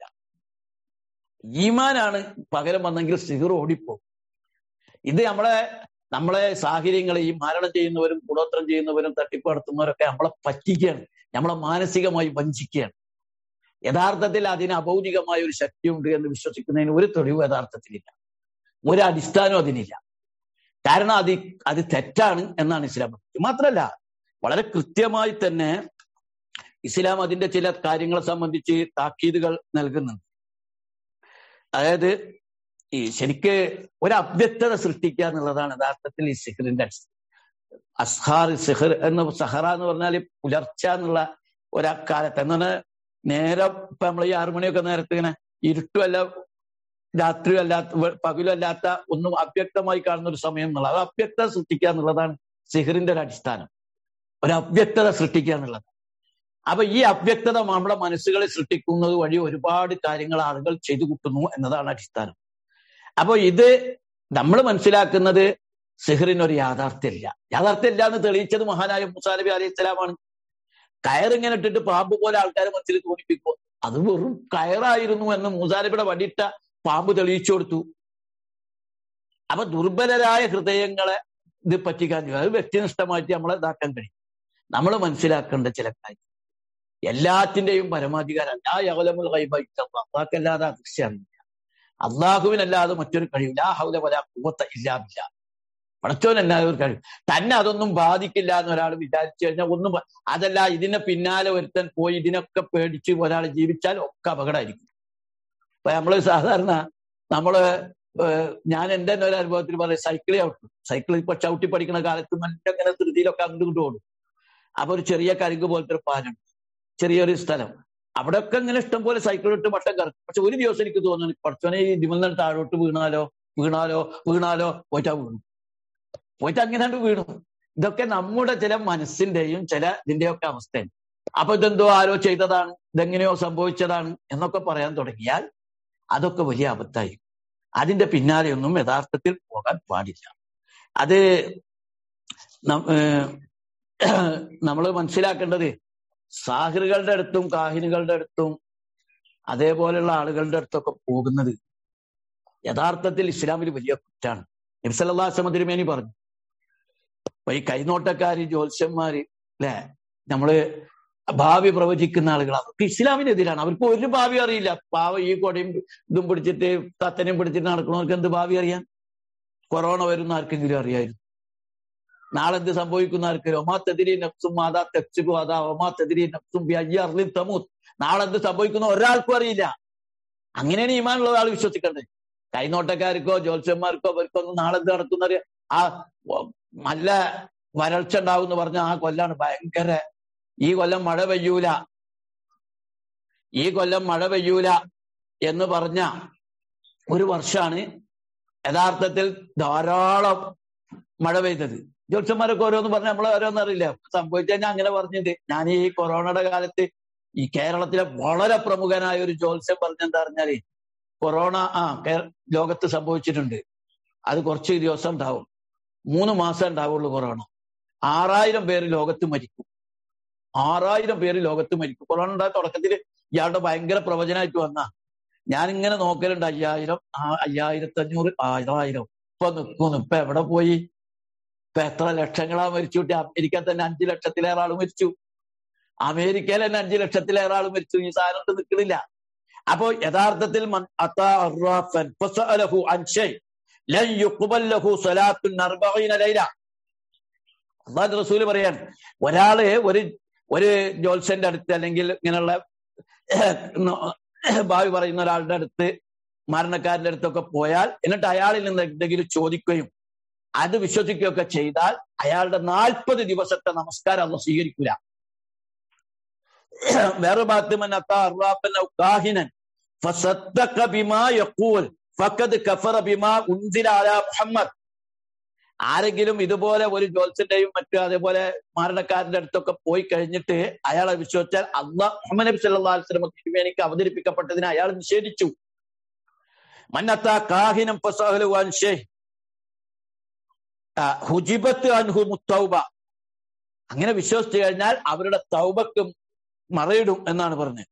ഈമാനാണ് പകരം വന്നെങ്കിൽ സിഹർ ഓടിപ്പോകും ഇത് നമ്മളെ നമ്മളെ സാഹചര്യങ്ങളെ ഈ മാരണം ചെയ്യുന്നവരും കൂടോത്രം ചെയ്യുന്നവരും തട്ടിപ്പ് നടത്തുന്നവരൊക്കെ നമ്മളെ പറ്റിക്കുകയാണ് നമ്മളെ മാനസികമായി വഞ്ചിക്കുകയാണ് യഥാർത്ഥത്തിൽ അതിന് അഭൗതികമായ ഒരു ശക്തിയുണ്ട് എന്ന് വിശ്വസിക്കുന്നതിന് ഒരു തെളിവ് യഥാർത്ഥത്തിലില്ല ഒരു അടിസ്ഥാനം അതിനില്ല കാരണം അത് അത് തെറ്റാണ് എന്നാണ് ഇസ്ലാം മാത്രല്ല വളരെ കൃത്യമായി തന്നെ ഇസ്ലാം അതിന്റെ ചില കാര്യങ്ങളെ സംബന്ധിച്ച് താക്കീതുകൾ നൽകുന്നുണ്ട് അതായത് ഈ ശരിക്ക് ഒരു അവ്യക്തത സൃഷ്ടിക്കുക എന്നുള്ളതാണ് യഥാർത്ഥത്തിൽ ഈ സിഹറിന്റെ അസ്ഹാർ സിഹർ എന്ന് സഹറ എന്ന് പറഞ്ഞാൽ പുലർച്ച എന്നുള്ള ഒരാക്കാലത്ത് എന്ന് പറഞ്ഞാൽ നേരം ഇപ്പൊ നമ്മൾ ഈ ആറുമണിയൊക്കെ നേരത്തെ ഇങ്ങനെ ഇരുട്ടുമല്ല രാത്രിയും അല്ലാത്ത പകലും അല്ലാത്ത ഒന്നും അവ്യക്തമായി കാണുന്ന ഒരു സമയം എന്നുള്ളത് അത് അവ്യക്തത സൃഷ്ടിക്കുക എന്നുള്ളതാണ് സിഹറിന്റെ ഒരു അടിസ്ഥാനം ഒരു അവ്യക്തത സൃഷ്ടിക്കുക എന്നുള്ളത് അപ്പൊ ഈ അവ്യക്തത നമ്മളെ മനസ്സുകളെ സൃഷ്ടിക്കുന്നത് വഴി ഒരുപാട് കാര്യങ്ങൾ ആളുകൾ ചെയ്തു കൂട്ടുന്നു എന്നതാണ് അടിസ്ഥാനം അപ്പൊ ഇത് നമ്മൾ മനസ്സിലാക്കുന്നത് സിഹറിനൊരു യാഥാർത്ഥ്യമില്ല യാഥാർത്ഥ്യമില്ല എന്ന് തെളിയിച്ചത് മഹാനായ മുസാ നബി അലൈഹി സ്വലാമാണ് കയറിങ്ങനെ ഇട്ടിട്ട് പാമ്പ് പോലെ ആൾക്കാരെ മനസ്സിൽ തോന്നിപ്പിക്കും അത് വെറും കയറായിരുന്നു എന്ന് മൂസാനബിയുടെ വടിയിട്ട പാമ്പ് തെളിയിച്ചു കൊടുത്തു അപ്പൊ ദുർബലരായ ഹൃദയങ്ങളെ ഇത് പറ്റിക്കാൻ കഴിയും അത് വ്യക്തിനിഷ്ഠമായിട്ട് നമ്മളെ ഇതാക്കാൻ കഴിയും നമ്മൾ മനസ്സിലാക്കേണ്ട ചില കാര്യം എല്ലാത്തിന്റെയും പരമാധികാരം ആ യവലമുൽ കൈബായിട്ട് അള്ളാഹ്ക്കല്ലാതെ അദൃശ്യമില്ല അള്ളാഹുവിനല്ലാതെ മറ്റൊരു കഴിവില്ല ആ ഹൗല വല കുവത്ത ഇല്ലാമില്ല പടച്ചോനല്ലാതെ ഒരു കഴിവ് തന്നെ അതൊന്നും ബാധിക്കില്ല എന്ന് ഒരാൾ വിചാരിച്ചു കഴിഞ്ഞാൽ ഒന്നും അതല്ല ഇതിനെ പിന്നാലെ ഒരുത്തൻ പോയി ഇതിനൊക്കെ പേടിച്ച് ഒരാൾ ജീവിച്ചാൽ ഒക്കെ അപകടമായിരിക്കും ഇപ്പൊ നമ്മള് സാധാരണ നമ്മള് ഞാൻ എന്റെ തന്നെ ഒരു അനുഭവത്തിൽ പറയും സൈക്കിൾ ചവിട്ടും സൈക്കിൾ ഇപ്പൊ ചവിട്ടി പഠിക്കുന്ന കാലത്ത് നല്ല ഇങ്ങനെ ധൃതിയിലൊക്കെ അങ്ങോട്ട് ഇങ്ങോട്ട് ഓടും അപ്പൊ ഒരു ചെറിയ കരിങ്ക് പോലത്തെ ഒരു പാലുണ്ട് ചെറിയൊരു സ്ഥലം അവിടെയൊക്കെ ഇങ്ങനെ ഇഷ്ടം പോലെ സൈക്കിൾ ഇട്ട് വട്ടം കറക്കും പക്ഷെ ഒരു ദിവസം എനിക്ക് തോന്നുന്നു പഠിച്ചോനെ ഈ ഇതിമൽ താഴോട്ട് വീണാലോ വീണാലോ വീണാലോ പോയിട്ടാ വീണു പോയിട്ട് അങ്ങനെ വീണു ഇതൊക്കെ നമ്മുടെ ചില മനസ്സിന്റെയും ചില ഇതിന്റെയൊക്കെ അവസ്ഥയാണ് അപ്പൊ ഇതെന്തോ ആരോ ചെയ്തതാണ് ഇതെങ്ങനെയോ സംഭവിച്ചതാണ് എന്നൊക്കെ പറയാൻ തുടങ്ങിയാൽ അതൊക്കെ വലിയ അബദ്ധമായി അതിന്റെ പിന്നാലെയൊന്നും യഥാർത്ഥത്തിൽ പോകാൻ പാടില്ല അത് നമ്മൾ മനസ്സിലാക്കേണ്ടത് സാഹിറുകളുടെ അടുത്തും കാഹിനുകളുടെ അടുത്തും അതേപോലെയുള്ള ആളുകളുടെ അടുത്തൊക്കെ പോകുന്നത് യഥാർത്ഥത്തിൽ ഇസ്ലാമിൽ വലിയ കുറ്റാണ് നബ്സല്ലാസ്മ തിരുമേനി പറഞ്ഞു അപ്പൊ ഈ കൈനോട്ടക്കാര് ജ്യോത്സ്യന്മാര് അല്ലെ നമ്മള് ഭാവി പ്രവചിക്കുന്ന ആളുകൾ അവർക്ക് ഇസ്ലാമിനെതിരാണ് അവർക്ക് ഒരു ഭാവി അറിയില്ല പാവ ഈ കൊടയും ഇതും പിടിച്ചിട്ട് തത്തനെയും പിടിച്ചിട്ട് നടക്കണവർക്ക് എന്ത് ഭാവി അറിയാം കൊറോണ വരുന്ന ആർക്കെങ്കിലും അറിയായിരുന്നു നാളെ എന്ത് സംഭവിക്കുന്ന ആർക്കും ഒമാത്തെതിരി നഫ്സും മാതാ തെക്സിബു അതാ ഒമാത്തെതിരി നഫ്സും അയ്യർലി തമൂത്ത് നാളെ എന്ത് സംഭവിക്കുന്ന ഒരാൾക്കും അറിയില്ല അങ്ങനെയാണ് ഈമാനുള്ള ആൾ വിശ്വസിക്കേണ്ടത് കൈനോട്ടക്കാർക്കോ ജ്യോത്സ്യന്മാർക്കോ അവർക്കൊന്നും നാളെ എന്ത് നടക്കുന്ന ആ നല്ല വരൾച്ച ഉണ്ടാവും എന്ന് പറഞ്ഞ ആ കൊല്ലാണ് ഭയങ്കര ഈ കൊല്ലം മഴ പെയ്യൂല ഈ കൊല്ലം മഴ പെയ്യൂല എന്ന് പറഞ്ഞ ഒരു വർഷമാണ് യഥാർത്ഥത്തിൽ ധാരാളം മഴ പെയ്തത് ജ്യോത്സ്യന്മാരൊക്കെ ഓരോന്ന് പറഞ്ഞ നമ്മളെ ഓരോന്നും അറിയില്ല സംഭവിച്ചു കഴിഞ്ഞാൽ അങ്ങനെ പറഞ്ഞിട്ട് ഞാൻ ഈ കൊറോണയുടെ കാലത്ത് ഈ കേരളത്തിലെ വളരെ പ്രമുഖനായ ഒരു ജ്യോത്സ്യം പറഞ്ഞെന്താ പറഞ്ഞാല് കൊറോണ ആ ലോകത്ത് സംഭവിച്ചിട്ടുണ്ട് അത് കുറച്ച് ദിവസം ഉണ്ടാവും മൂന്ന് മാസം ഉണ്ടാവുള്ളൂ കൊറോണ ആറായിരം പേര് ലോകത്ത് മരിക്കും ആറായിരം പേര് ലോകത്ത് മരിക്കും കൊറോണ ഉണ്ടായ തുടക്കത്തിൽ ഇയാളുടെ ഭയങ്കര പ്രവചനമായിട്ട് വന്ന ഞാൻ ഇങ്ങനെ നോക്കലുണ്ട് അയ്യായിരം ആ അയ്യായിരത്തി അഞ്ഞൂറ് ആയിരം ഇപ്പൊ നിൽക്കുന്നു ഇപ്പൊ എവിടെ പോയി ഇപ്പൊ എത്ര ലക്ഷങ്ങളാ മരിച്ചു കിട്ടി അമേരിക്ക തന്നെ അഞ്ചു ലക്ഷത്തിലേറെ ആള് മരിച്ചു അമേരിക്കയിൽ തന്നെ അഞ്ചു ലക്ഷത്തിലേറെ ആള് മരിച്ചു ഈ സാധനം കൊണ്ട് നിൽക്കണില്ല അപ്പോ യഥാർത്ഥത്തിൽ മൻ അതാ അർറാഫൻ ഫസഅലഹു അൻ ശൈ ലൻ യുഖ്ബൽ ലഹു സ്വലാത്തുൻ അർബഈന ലൈല അള്ളാഹു റസൂല് പറയാൻ ഒരാള് ഒരു ഒരു ജോത്സ്യന്റെ അടുത്ത് അല്ലെങ്കിൽ ഇങ്ങനെയുള്ള ഭാവി പറയുന്ന ഒരാളുടെ അടുത്ത് മരണക്കാരന്റെ അടുത്തൊക്കെ പോയാൽ എന്നിട്ട് അയാളിൽ നിന്ന് എന്തെങ്കിലും ചോദിക്കുകയും അത് വിശ്വസിക്കുകയൊക്കെ ചെയ്താൽ അയാളുടെ നാൽപ്പത് ദിവസത്തെ നമസ്കാരം അന്ന് സ്വീകരിക്കൂല വേറെ ഭാഗത്ത് കാഹിനൻ ഫസദ്ദഖ ബിമാ യഖൂൽ ഫഖദ് കഫറ ബിമാ ഉൻസില അലാ മുഹമ്മദ് ആരെങ്കിലും ഇതുപോലെ ഒരു ജോത്സ്യന്റെയും മറ്റു അതേപോലെ മരണക്കാരന്റെ അടുത്തൊക്കെ പോയി കഴിഞ്ഞിട്ട് അയാളെ വിശ്വസിച്ചാൽ അള്ളാഹ് മുഹമ്മദ് നബി സല്ലല്ലാഹു അലൈഹി വസല്ലം തിരുമേനിക്ക് അവതരിപ്പിക്കപ്പെട്ടതിനെ അയാൾ നിഷേധിച്ചു മന്നത്ത കാഹിനം ഫസഹലു അൻ ഷൈഖ് ഹുജിബത്ത് അൻഹു മുത്തൗബ അങ്ങനെ വിശ്വസിച്ചു കഴിഞ്ഞാൽ അവരുടെ തൗബക്കും മറയിടും എന്നാണ് പറഞ്ഞത്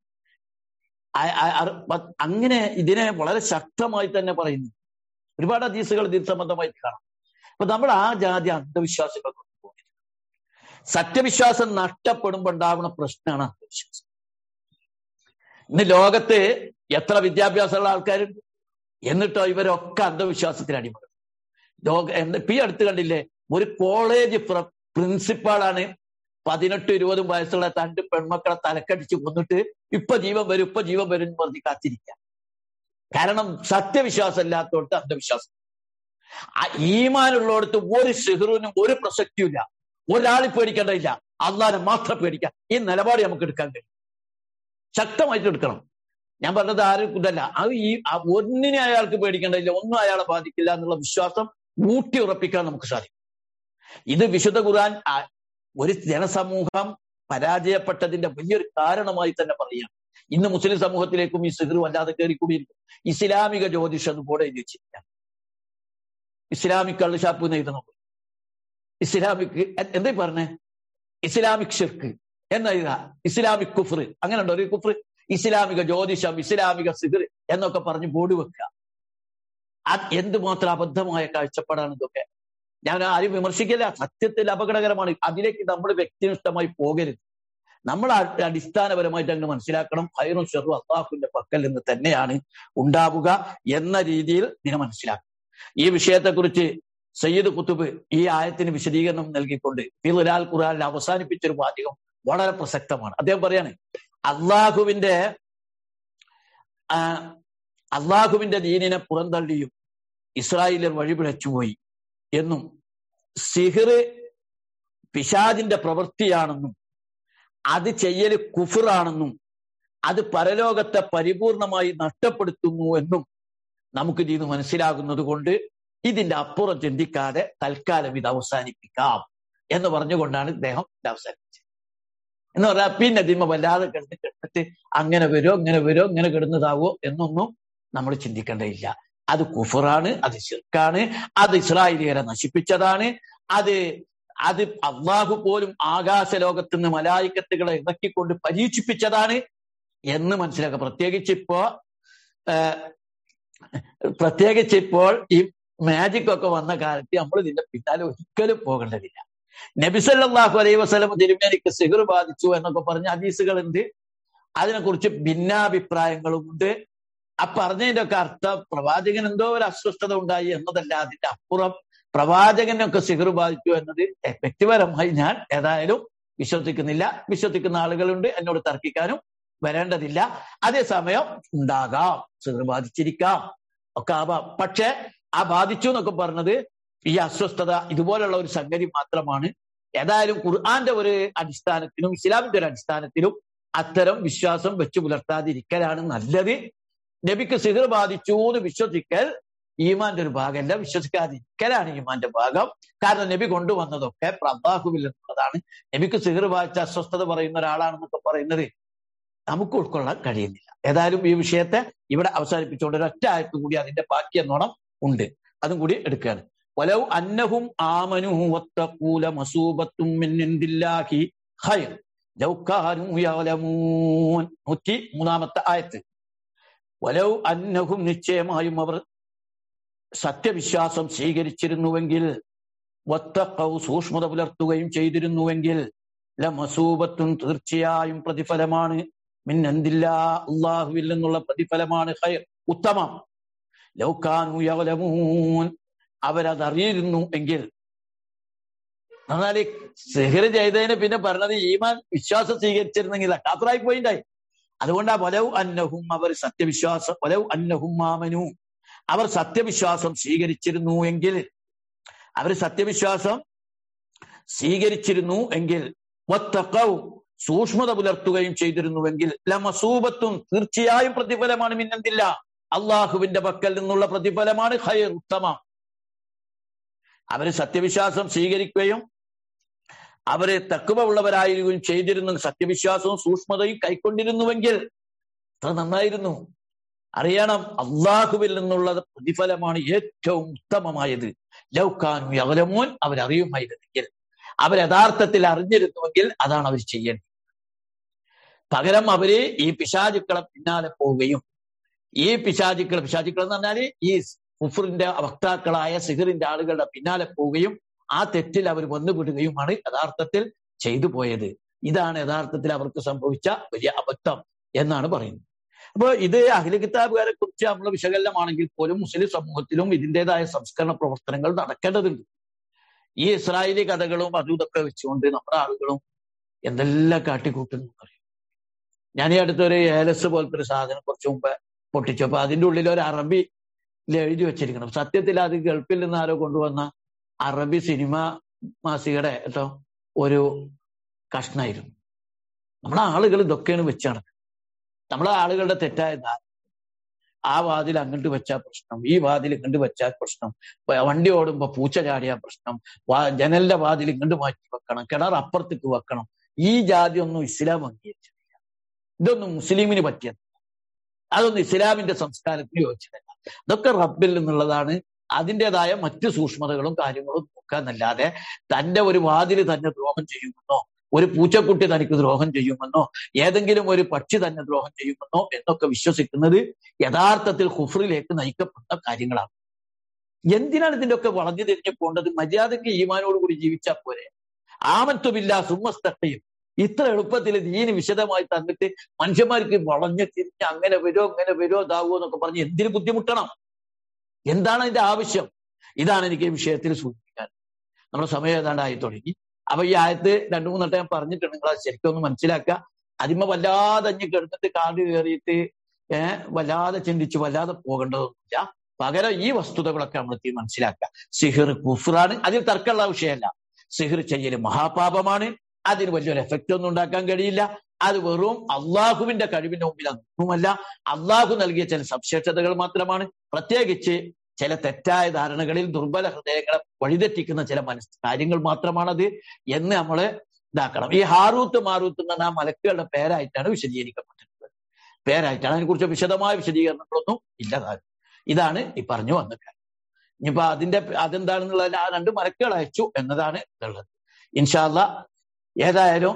അങ്ങനെ ഇതിനെ വളരെ ശക്തമായി തന്നെ പറയുന്നു ഒരുപാട് ഹദീസുകൾ ഇതിന് സംബന്ധമായിട്ട് കാണാം അപ്പൊ നമ്മൾ ആ ജാതി അന്ധവിശ്വാസങ്ങൾ കൊണ്ടുപോകുന്നത് സത്യവിശ്വാസം നഷ്ടപ്പെടുമ്പോൾ ഉണ്ടാകുന്ന പ്രശ്നമാണ് അന്ധവിശ്വാസം ഇന്ന് ലോകത്ത് എത്ര വിദ്യാഭ്യാസമുള്ള ആൾക്കാരുണ്ട് എന്നിട്ടോ ഇവരൊക്കെ അന്ധവിശ്വാസത്തിന് അടിമകൾ ലോക ഇപ്പൊ ഈ അടുത്ത് കണ്ടില്ലേ ഒരു കോളേജ് പ്രിൻസിപ്പാളാണ് പതിനെട്ട് ഇരുപതും വയസ്സുള്ള തണ്ട് പെൺമക്കളെ തലക്കടിച്ച് കൊന്നിട്ട് ഇപ്പൊ ജീവൻ വരും ഇപ്പൊ ജീവൻ വരും എന്ന് പറഞ്ഞ് കാത്തിരിക്കാം കാരണം സത്യവിശ്വാസം ഇല്ലാത്തോട്ട് അന്ധവിശ്വാസം ഈമാനുള്ളടത്ത് ഒരു ഷെഹ്റിനും ഒരു പ്രസക്തിയില്ല ഒരാളെ പേടിക്കേണ്ടതില്ല അള്ളാനെ മാത്രം പേടിക്കാം ഈ നിലപാട് നമുക്ക് എടുക്കാൻ കഴിയും ശക്തമായിട്ട് എടുക്കണം ഞാൻ പറഞ്ഞത് ആരും ഇതല്ല അത് ഈ ഒന്നിനെ അയാൾക്ക് പേടിക്കേണ്ടതില്ല ഒന്നും അയാളെ ബാധിക്കില്ല എന്നുള്ള വിശ്വാസം ഊട്ടി ഉറപ്പിക്കാൻ നമുക്ക് സാധിക്കും ഇത് വിശുദ്ധ ഖുർആൻ ഒരു ജനസമൂഹം പരാജയപ്പെട്ടതിന്റെ വലിയൊരു കാരണമായി തന്നെ പറയാം ഇന്ന് മുസ്ലിം സമൂഹത്തിലേക്കും ഈ സിഹർ വല്ലാതെ കയറിക്കൂടിയിരിക്കും ഇസ്ലാമിക ജ്യോതിഷം അതുപോലെ എഴുതി വെച്ചിരിക്കാം ഇസ്ലാമിക് കള്ള് ഷാപ്പ് എഴുതണം ഇസ്ലാമിക് എന്താ പറഞ്ഞേ ഇസ്ലാമിക് ഷിർക്ക് എന്നെഴുതാ ഇസ്ലാമിക് കുഫർ അങ്ങനെ ഉണ്ടോ ഒരു കുഫർ ഇസ്ലാമിക ജ്യോതിഷം ഇസ്ലാമിക സിഹർ എന്നൊക്കെ പറഞ്ഞ് ബോർഡ് വെക്കുക അത് എന്തുമാത്രം അബദ്ധമായ കാഴ്ചപ്പാടാണ് ഇതൊക്കെ ഞാൻ ആരും വിമർശിക്കില്ല സത്യത്തിൽ അപകടകരമാണ് അതിലേക്ക് നമ്മൾ വ്യക്തിനിഷ്ഠമായി പോകരുത് നമ്മൾ അടിസ്ഥാനപരമായിട്ട് അങ്ങ് മനസ്സിലാക്കണം ഹൈറും ഷെറു അള്ളാഹുവിന്റെ പക്കൽ നിന്ന് തന്നെയാണ് ഉണ്ടാവുക എന്ന രീതിയിൽ ഇതിനെ മനസ്സിലാക്കണം ഈ വിഷയത്തെക്കുറിച്ച് സയ്യിദ് കുത്തുബ് ഈ ആയത്തിന് വിശദീകരണം നൽകിക്കൊണ്ട് ഫിലുലാൽ ഖുറാനിൽ അവസാനിപ്പിച്ചൊരു വാചകം വളരെ പ്രസക്തമാണ് അദ്ദേഹം പറയാണ് അള്ളാഹുവിന്റെ അള്ളാഹുവിന്റെ ദീനിനെ പുറന്തള്ളിയും ഇസ്രായേലിൽ വഴിപിഴച്ചുപോയി എന്നും സിഹിർ പിശാജിന്റെ പ്രവൃത്തിയാണെന്നും അത് ചെയ്യല് കുഫറാണെന്നും അത് പരലോകത്തെ പരിപൂർണമായി നഷ്ടപ്പെടുത്തുന്നു എന്നും നമുക്ക് ഇത് മനസ്സിലാകുന്നത് കൊണ്ട് ഇതിന്റെ അപ്പുറം ചിന്തിക്കാതെ തൽക്കാലം ഇത് അവസാനിപ്പിക്കാം എന്ന് പറഞ്ഞുകൊണ്ടാണ് ഇദ്ദേഹം ഇത് അവസാനിപ്പിച്ചത് എന്ന് പറഞ്ഞാൽ പിന്നെ ദിമ വല്ലാതെ കിടന്ന് കിടന്നിട്ട് അങ്ങനെ വരുമോ ഇങ്ങനെ വരുമോ ഇങ്ങനെ കിടന്നതാവോ എന്നൊന്നും നമ്മൾ ചിന്തിക്കേണ്ടതില്ല അത് കുഫറാണ് അത് ശിർക്കാണ് അത് ഇസ്രായേലിയരെ നശിപ്പിച്ചതാണ് അത് അത് അള്ളാഹു പോലും ആകാശ ലോകത്ത് നിന്ന് മലായിക്കത്തുകളെ ഇറക്കിക്കൊണ്ട് പരീക്ഷിപ്പിച്ചതാണ് എന്ന് മനസ്സിലാക്കുക പ്രത്യേകിച്ച് ഇപ്പോ പ്രത്യേകിച്ച് ഇപ്പോൾ ഈ മാജിക് ഒക്കെ വന്ന കാലത്ത് നമ്മൾ ഇതിന്റെ പിന്നാലെ ഒരിക്കലും പോകേണ്ടതില്ല നബിസല്ലാഹു അലൈഹി വസ്ലം തിരുമേനിക്ക് സിഹർ ബാധിച്ചു എന്നൊക്കെ പറഞ്ഞ ഹദീസുകളുണ്ട് അതിനെക്കുറിച്ച് ഭിന്നാഭിപ്രായങ്ങളും ഉണ്ട് ആ പറഞ്ഞതിന്റെ ഒക്കെ അർത്ഥം പ്രവാചകൻ എന്തോ ഒരു അസ്വസ്ഥത ഉണ്ടായി എന്നതല്ല അതിന്റെ അപ്പുറം പ്രവാചകനൊക്കെ സിഹർ ബാധിച്ചു എന്നത് വ്യക്തിപരമായി ഞാൻ ഏതായാലും വിശ്വസിക്കുന്നില്ല വിശ്വസിക്കുന്ന ആളുകളുണ്ട് എന്നോട് തർക്കിക്കാനും വരേണ്ടതില്ല അതേസമയം ഉണ്ടാകാം സിഹർ ബാധിച്ചിരിക്കാം ഒക്കെ ആവാം പക്ഷെ ആ ബാധിച്ചു എന്നൊക്കെ പറഞ്ഞത് ഈ അസ്വസ്ഥത ഇതുപോലുള്ള ഒരു സംഗതി മാത്രമാണ് ഏതായാലും ഖുർആന്റെ ഒരു അടിസ്ഥാനത്തിലും ഇസ്ലാമിന്റെ ഒരു അടിസ്ഥാനത്തിലും അത്തരം വിശ്വാസം വെച്ചു പുലർത്താതിരിക്കലാണ് നല്ലത് നബിക്ക് സിഹർ ബാധിച്ചു എന്ന് വിശ്വസിക്കൽ ഈമാന്റെ ഒരു ഭാഗമല്ല വിശ്വസിക്കാതിരിക്കലാണ് ഈമാന്റെ ഭാഗം കാരണം നബി കൊണ്ടുവന്നതൊക്കെ പ്രബാഹുവിൽ എന്നുള്ളതാണ് നബിക്ക് സിഹർ ബാധിച്ച അസ്വസ്ഥത പറയുന്ന ഒരാളാണെന്നൊക്കെ പറയുന്നത് നമുക്ക് ഉൾക്കൊള്ളാൻ കഴിയുന്നില്ല ഏതായാലും ഈ വിഷയത്തെ ഇവിടെ അവസാനിപ്പിച്ചുകൊണ്ട് ഒരൊറ്റ ആയത്ത് കൂടി അതിന്റെ ബാക്കി എന്നോണം ഉണ്ട് അതും കൂടി എടുക്കുകയാണ് വലൗ അന്നഹും ആമനു വത്തഖൂല മസൂബത്തും മിൻ ഇൻദില്ലാഹി ഖൈർ ലൗ കാനൂ യഅലമൂൻ നൂറ്റി മൂന്നാമത്തെ ആയത്ത് വലൗ അന്നഹും നിശ്ചയമായും അവർ സത്യവിശ്വാസം സ്വീകരിച്ചിരുന്നുവെങ്കിൽ വത്തഖൗ സൂക്ഷ്മത പുലർത്തുകയും ചെയ്തിരുന്നുവെങ്കിൽ ലമസൂബത്തും തീർച്ചയായും പ്രതിഫലമാണ് മിന്നന്തില്ല അള്ളാഹുവിൽ നിന്നുള്ള പ്രതിഫലമാണ് ഖൈർ ഉത്തമം ലൗക്കാനു യവലമൂൻ അവരതറിയിരുന്നു എങ്കിൽ എന്നാൽ സിഹിർ ചെയ്തതിന് പിന്നെ പറഞ്ഞത് ഈമാൻ വിശ്വാസം സ്വീകരിച്ചിരുന്നെങ്കിൽ കാത്തറായി പോയിണ്ടായി അതുകൊണ്ടാ വലവ് അന്നഹും അവർ സത്യവിശ്വാസം വലവ് അന്നഹും മാമനു അവർ സത്യവിശ്വാസം സ്വീകരിച്ചിരുന്നു എങ്കിൽ അവർ സത്യവിശ്വാസം സ്വീകരിച്ചിരുന്നു എങ്കിൽ വത്തഖൗ സൂക്ഷ്മത പുലർത്തുകയും ചെയ്തിരുന്നുവെങ്കിൽ ലമസൂബത്തും തീർച്ചയായും പ്രതിഫലമാണ് മിന്നന്തില്ല അള്ളാഹുവിന്റെ പക്കൽ നിന്നുള്ള പ്രതിഫലമാണ് ഖൈർ ഉത്തമം അവര് സത്യവിശ്വാസം സ്വീകരിക്കുകയും അവര് തക്കുവ ഉള്ളവരായിരിക്കുകയും ചെയ്തിരുന്നു സത്യവിശ്വാസവും സൂക്ഷ്മതയും കൈക്കൊണ്ടിരുന്നുവെങ്കിൽ അത്ര നന്നായിരുന്നു അറിയണം അള്ളാഹുവിൽ നിന്നുള്ള പ്രതിഫലമാണ് ഏറ്റവും ഉത്തമമായത് ലൗക്കാനു യവലമോൻ അവരറിയുമായിരുന്നെങ്കിൽ അവർ യഥാർത്ഥത്തിൽ അറിഞ്ഞിരുന്നുവെങ്കിൽ അതാണ് അവർ ചെയ്യേണ്ടത് പകരം അവര് ഈ പിശാചുക്കളെ പിന്നാലെ പോവുകയും ഈ പിശാചുക്കൾ പിശാചുക്കൾ എന്ന് പറഞ്ഞാല് ഈ കുഫറിന്റെ വക്താക്കളായ സിഹറിന്റെ ആളുകളുടെ പിന്നാലെ പോവുകയും ആ തെറ്റിൽ അവർ വന്നുവിടുകയുമാണ് യഥാർത്ഥത്തിൽ ചെയ്തു പോയത് ഇതാണ് യഥാർത്ഥത്തിൽ അവർക്ക് സംഭവിച്ച വലിയ അബദ്ധം എന്നാണ് പറയുന്നത് അപ്പോൾ ഇത് അഖില കിതാബുകാരെ കുറിച്ച് നമ്മൾ വിശകലനമാണെങ്കിൽ പോലും മുസ്ലിം സമൂഹത്തിലും ഇതിൻ്റെതായ സംസ്കരണ പ്രവർത്തനങ്ങൾ നടക്കേണ്ടതുണ്ട് ഈ ഇസ്രായേലി കഥകളും അതും ഇതൊക്കെ വെച്ചുകൊണ്ട് നമ്മുടെ ആളുകളും എന്തെല്ലാം കാട്ടിക്കൂട്ടുന്നു പറയും ഞാൻ ഈ അടുത്തൊരു ഏലസ് പോലത്തെ ഒരു സാധനം കുറച്ച് മുമ്പ് പൊട്ടിച്ചപ്പോ അതിന്റെ ഉള്ളിൽ ഒരു അറബി എഴുതി വെച്ചിരിക്കണം സത്യത്തിൽ അത് ഗൾഫിൽ നിന്ന് ആരോ കൊണ്ടുവന്ന അറബി സിനിമ മാസികയുടെ കേട്ടോ ഒരു കഷ്ണായിരുന്നു നമ്മളെ ആളുകൾ ഇതൊക്കെയാണ് വെച്ച് നടക്കുന്നത് നമ്മളെ ആളുകളുടെ തെറ്റായ ധാരണ ആ വാതിൽ അങ്ങോട്ട് വെച്ചാൽ പ്രശ്നം ഈ വാതിൽ ഇങ്ങോട്ട് വെച്ചാൽ പ്രശ്നം വണ്ടി ഓടുമ്പോ പൂച്ച ചാടിയാൽ പ്രശ്നം ജനലിന്റെ വാതിൽ ഇങ്ങോട്ട് മാറ്റി വെക്കണം കിണർ അപ്പുറത്തേക്ക് വെക്കണം ഈ ജാതി ഒന്നും ഇസ്ലാം അംഗീകരിച്ചിട്ടില്ല ഇതൊന്നും മുസ്ലിമിന് പറ്റിയത് അതൊന്നും ഇസ്ലാമിന്റെ സംസ്കാരത്തിന് യോജിച്ചതല്ല ഇതൊക്കെ റബ്ബിൽ നിന്നുള്ളതാണ് അതിൻ്റെതായ മറ്റു സൂക്ഷ്മതകളും കാര്യങ്ങളും നോക്കാന്നല്ലാതെ തന്റെ ഒരു വാതിൽ തന്നെ ദ്രോഹം ചെയ്യുമെന്നോ ഒരു പൂച്ചക്കുട്ടി തനിക്ക് ദ്രോഹം ചെയ്യുമെന്നോ ഏതെങ്കിലും ഒരു പക്ഷി തന്നെ ദ്രോഹം ചെയ്യുമെന്നോ എന്നൊക്കെ വിശ്വസിക്കുന്നത് യഥാർത്ഥത്തിൽ ഹുഫറിലേക്ക് നയിക്കപ്പെടുന്ന കാര്യങ്ങളാണ് എന്തിനാണ് ഇതിന്റെ ഒക്കെ വളഞ്ഞു തിരിഞ്ഞു പോകേണ്ടത് മര്യാദയ്ക്ക് ഈമാനോട് കൂടി ജീവിച്ചാൽ പോരെ ആമത്വമില്ല സുമ്മസ്തട്ടയും ഇത്ര എളുപ്പത്തിൽ ദീന് വിശദമായി തന്നിട്ട് മനുഷ്യന്മാർക്ക് വളഞ്ഞു തിരിഞ്ഞ് അങ്ങനെ വരുമോ അങ്ങനെ വരുമോ ഇതാകുമോ എന്നൊക്കെ പറഞ്ഞ് എന്തിനു ബുദ്ധിമുട്ടണം എന്താണ് അതിന്റെ ആവശ്യം ഇതാണ് എനിക്ക് ഈ വിഷയത്തിൽ സൂചിപ്പിക്കാൻ നമ്മുടെ സമയം ഏതാണ്ടായി തുടങ്ങി അപ്പൊ ഈ ആയത്ത് രണ്ടു മൂന്നെണ്ണം ഞാൻ പറഞ്ഞിട്ടുണ്ട് നിങ്ങൾ അത് ശരിക്കും ഒന്ന് മനസ്സിലാക്കുക അതിമ വല്ലാതെ അഞ്ഞ് കിടന്നിട്ട് കാട് കയറിയിട്ട് ഏഹ് വല്ലാതെ ചിന്തിച്ച് വല്ലാതെ പോകേണ്ടതൊന്നുമില്ല പകരം ഈ വസ്തുതകളൊക്കെ നമ്മൾ തീ മനസ്സിലാക്കുക സിഹിർ കുഫറാണ് അതിൽ തർക്കമുള്ള വിഷയമല്ല സിഹിർ ചെയ്യല് മഹാപാപമാണ് അതിന് വലിയൊരു എഫക്റ്റ് ഒന്നും ഉണ്ടാക്കാൻ കഴിയില്ല അത് വെറും അള്ളാഹുവിന്റെ കഴിവിന്റെ മുമ്പിൽ അതൊന്നുമല്ല അള്ളാഹു നൽകിയ ചില സവിശേഷതകൾ മാത്രമാണ് പ്രത്യേകിച്ച് ചില തെറ്റായ ധാരണകളിൽ ദുർബല ഹൃദയങ്ങളെ വഴിതെറ്റിക്കുന്ന ചില മനസ് കാര്യങ്ങൾ മാത്രമാണത് എന്ന് നമ്മൾ ഇതാക്കണം ഈ ഹാറൂത്ത് മാറൂത്ത് എന്ന ആ മലക്കുകളുടെ പേരായിട്ടാണ് വിശദീകരിക്കപ്പെട്ടിട്ടുള്ളത് പേരായിട്ടാണ് അതിനെക്കുറിച്ച് വിശദമായ വിശദീകരണങ്ങളൊന്നും ഇല്ല ഇതാണ് ഈ പറഞ്ഞു വന്ന കാര്യം ഇനിയിപ്പോ അതിന്റെ അതെന്താണെന്നുള്ളത് ആ രണ്ട് മലക്കുകൾ അയച്ചു എന്നതാണ് ഇതുള്ളത് ഇൻഷാല്ല ഏതായാലും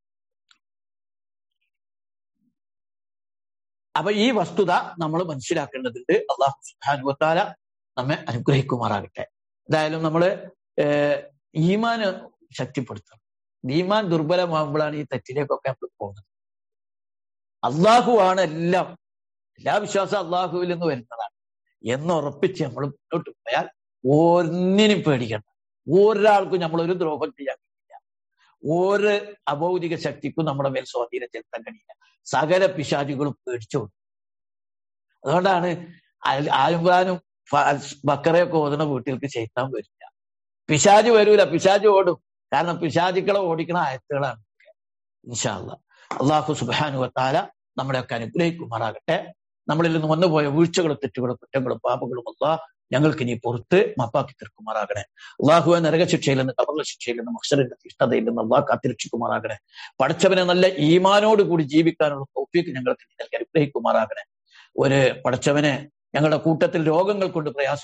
അപ്പൊ ഈ വസ്തുത നമ്മൾ മനസ്സിലാക്കേണ്ടതുണ്ട് അള്ളാഹു സുഹാനുവത്താല നമ്മെ അനുഗ്രഹിക്കുമാറാകട്ടെ എന്തായാലും നമ്മള് ഈമാന് ശക്തിപ്പെടുത്തണം ഈമാൻ ദുർബലമാകുമ്പോഴാണ് ഈ തെറ്റിലേക്കൊക്കെ നമ്മൾ പോകുന്നത് അള്ളാഹു ആണ് എല്ലാം എല്ലാ വിശ്വാസം അള്ളാഹുവിൽ നിന്ന് വരുന്നതാണ് എന്ന് ഉറപ്പിച്ച് നമ്മൾ മുന്നോട്ട് പോയാൽ ഒന്നിനും പേടിക്കണ്ട ഒരാൾക്കും നമ്മൾ ഒരു ദ്രോഹം ചെയ്യാൻ കഴിയില്ല ഒരു അഭൗതിക ശക്തിക്കും നമ്മുടെ മേൽ സ്വാധീനം ചെലുത്താൻ കഴിയില്ല സകല പിശാചുകളും പേടിച്ചു അതുകൊണ്ടാണ് ആലുംബാനും ബക്കറയൊക്കെ ഓതുന്ന വീട്ടിലേക്ക് ചെയ്ത്താൻ വരില്ല പിശാജ് വരൂല പിശാജ് ഓടും കാരണം പിശാചുക്കളെ ഓടിക്കണ ആയത്തുകളാണ് ഇൻഷാല്ല അള്ളാഹു സുബാനു വത്താല നമ്മളെയൊക്കെ അനുഗ്രഹിക്കുമാറാകട്ടെ നമ്മളിൽ നിന്ന് വന്നുപോയ വീഴ്ചകളും തെറ്റുകളും കുറ്റങ്ങളും പാപങ്ങളും അള്ളാഹ് ഞങ്ങൾക്ക് ഇനി പുറത്ത് മപ്പാക്കി തീർക്കുമാറാകണേ അള്ളാഹുവെ നരകശിക്ഷയിൽ നിന്ന് കബറ ശിക്ഷയിൽ നിന്ന് മക്സറിന്റെ ഇഷ്ടതയിൽ നിന്ന് അള്ളാഹ് കാത്തിരക്ഷിക്കുമാറാകണേ പഠിച്ചവനെ നല്ല ഈമാനോട് കൂടി ജീവിക്കാനുള്ള തോഫിക്ക് ഞങ്ങൾക്ക് നൽകി അനുഗ്രഹിക്കുമാറാകണേ ഒരു പഠിച്ചവനെ ഞങ്ങളുടെ കൂട്ടത്തിൽ രോഗങ്ങൾ കൊണ്ട് പ്രയാസപ്പെടുന്നവർ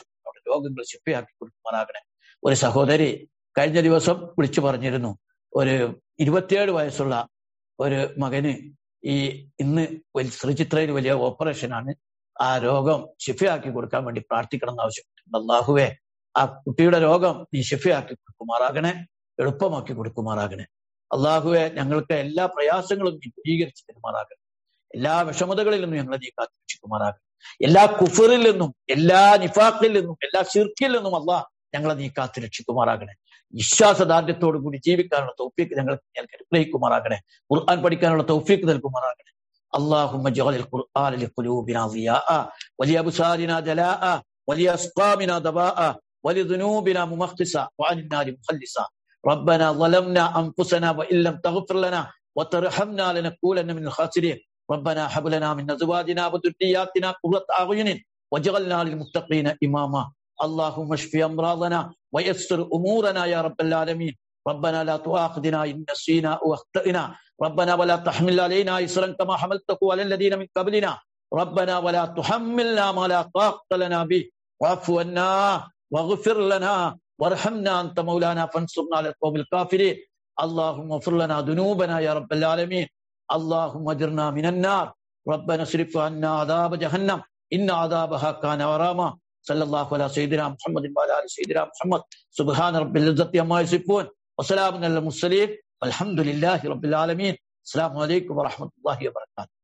രോഗങ്ങൾ ശിപ്പയാക്കി കൊടുക്കുമാറാകണേ ഒരു സഹോദരി കഴിഞ്ഞ ദിവസം വിളിച്ചു പറഞ്ഞിരുന്നു ഒരു ഇരുപത്തിയേഴ് വയസ്സുള്ള ഒരു മകന് ഈ ഇന്ന് വലിയ ശ്രീചിത്രയിൽ വലിയ ഓപ്പറേഷനാണ് ആ രോഗം ഷിഫയാക്കി കൊടുക്കാൻ വേണ്ടി പ്രാർത്ഥിക്കണം എന്ന് ആവശ്യപ്പെട്ടിട്ടുണ്ട് അള്ളാഹുവെ ആ കുട്ടിയുടെ രോഗം നീ ഷിഫയാക്കി കൊടുക്കുമാറാകണേ എളുപ്പമാക്കി കൊടുക്കുമാറാകണേ അള്ളാഹുവെ ഞങ്ങൾക്ക് എല്ലാ പ്രയാസങ്ങളും നീ ദൂരീകരിച്ച് തരുമാറാകണേ എല്ലാ വിഷമതകളിൽ നിന്നും ഞങ്ങളെ നീ കാത്തുരക്ഷിക്കുമാറാകണം എല്ലാ കുഫറിൽ നിന്നും എല്ലാ നിഫാഖിൽ നിന്നും എല്ലാ ഷിർക്കിൽ നിന്നും അള്ളാഹ് ഞങ്ങളെ നീ കാത്തുരക്ഷിക്കുമാറാകണേ വിശ്വാസദാർഢ്യത്തോടു കൂടി ജീവിക്കാനുള്ള തൗഫീക്ക് ഞങ്ങൾക്ക് ഞങ്ങൾക്ക് അനുഗ്രഹിക്കുമാറാകണേ ഖുർആൻ പഠിക്കാനുള്ള തൗഫീക്ക് നൽകുമാറാകണേ اللهم اجعل القرآن لقلوبنا ضياء ولأبصارنا جلاء ولأسقامنا دواء ولذنوبنا ممخصا وعن النار مخلصا ربنا ظلمنا أنفسنا وإن لم تغفر لنا وترحمنا لنكونن من الخاسرين ربنا هب لنا من أزواجنا وذرياتنا قرة أعين واجعلنا للمتقين إماما اللهم اشف أمراضنا ويسر أمورنا يا رب العالمين ربنا لا تؤاخذنا إن نسينا أو أخطأنا ربنا ولا تحمل علينا إصرا كما حملته على الذين من قبلنا ربنا ولا تحملنا ما لا طاقة لنا به واعف عنا واغفر لنا وارحمنا أنت مولانا فانصرنا على القوم الكافرين اللهم اغفر لنا ذنوبنا يا رب العالمين اللهم اجرنا من النار ربنا اصرف عنا عذاب جهنم إن عذابها كان غراما صلى الله على سيدنا محمد وعلى آل سيدنا محمد سبحان رب العزة عما يصفون وسلام على المرسلين والحمد لله رب العالمين السلام عليكم ورحمة الله وبركاته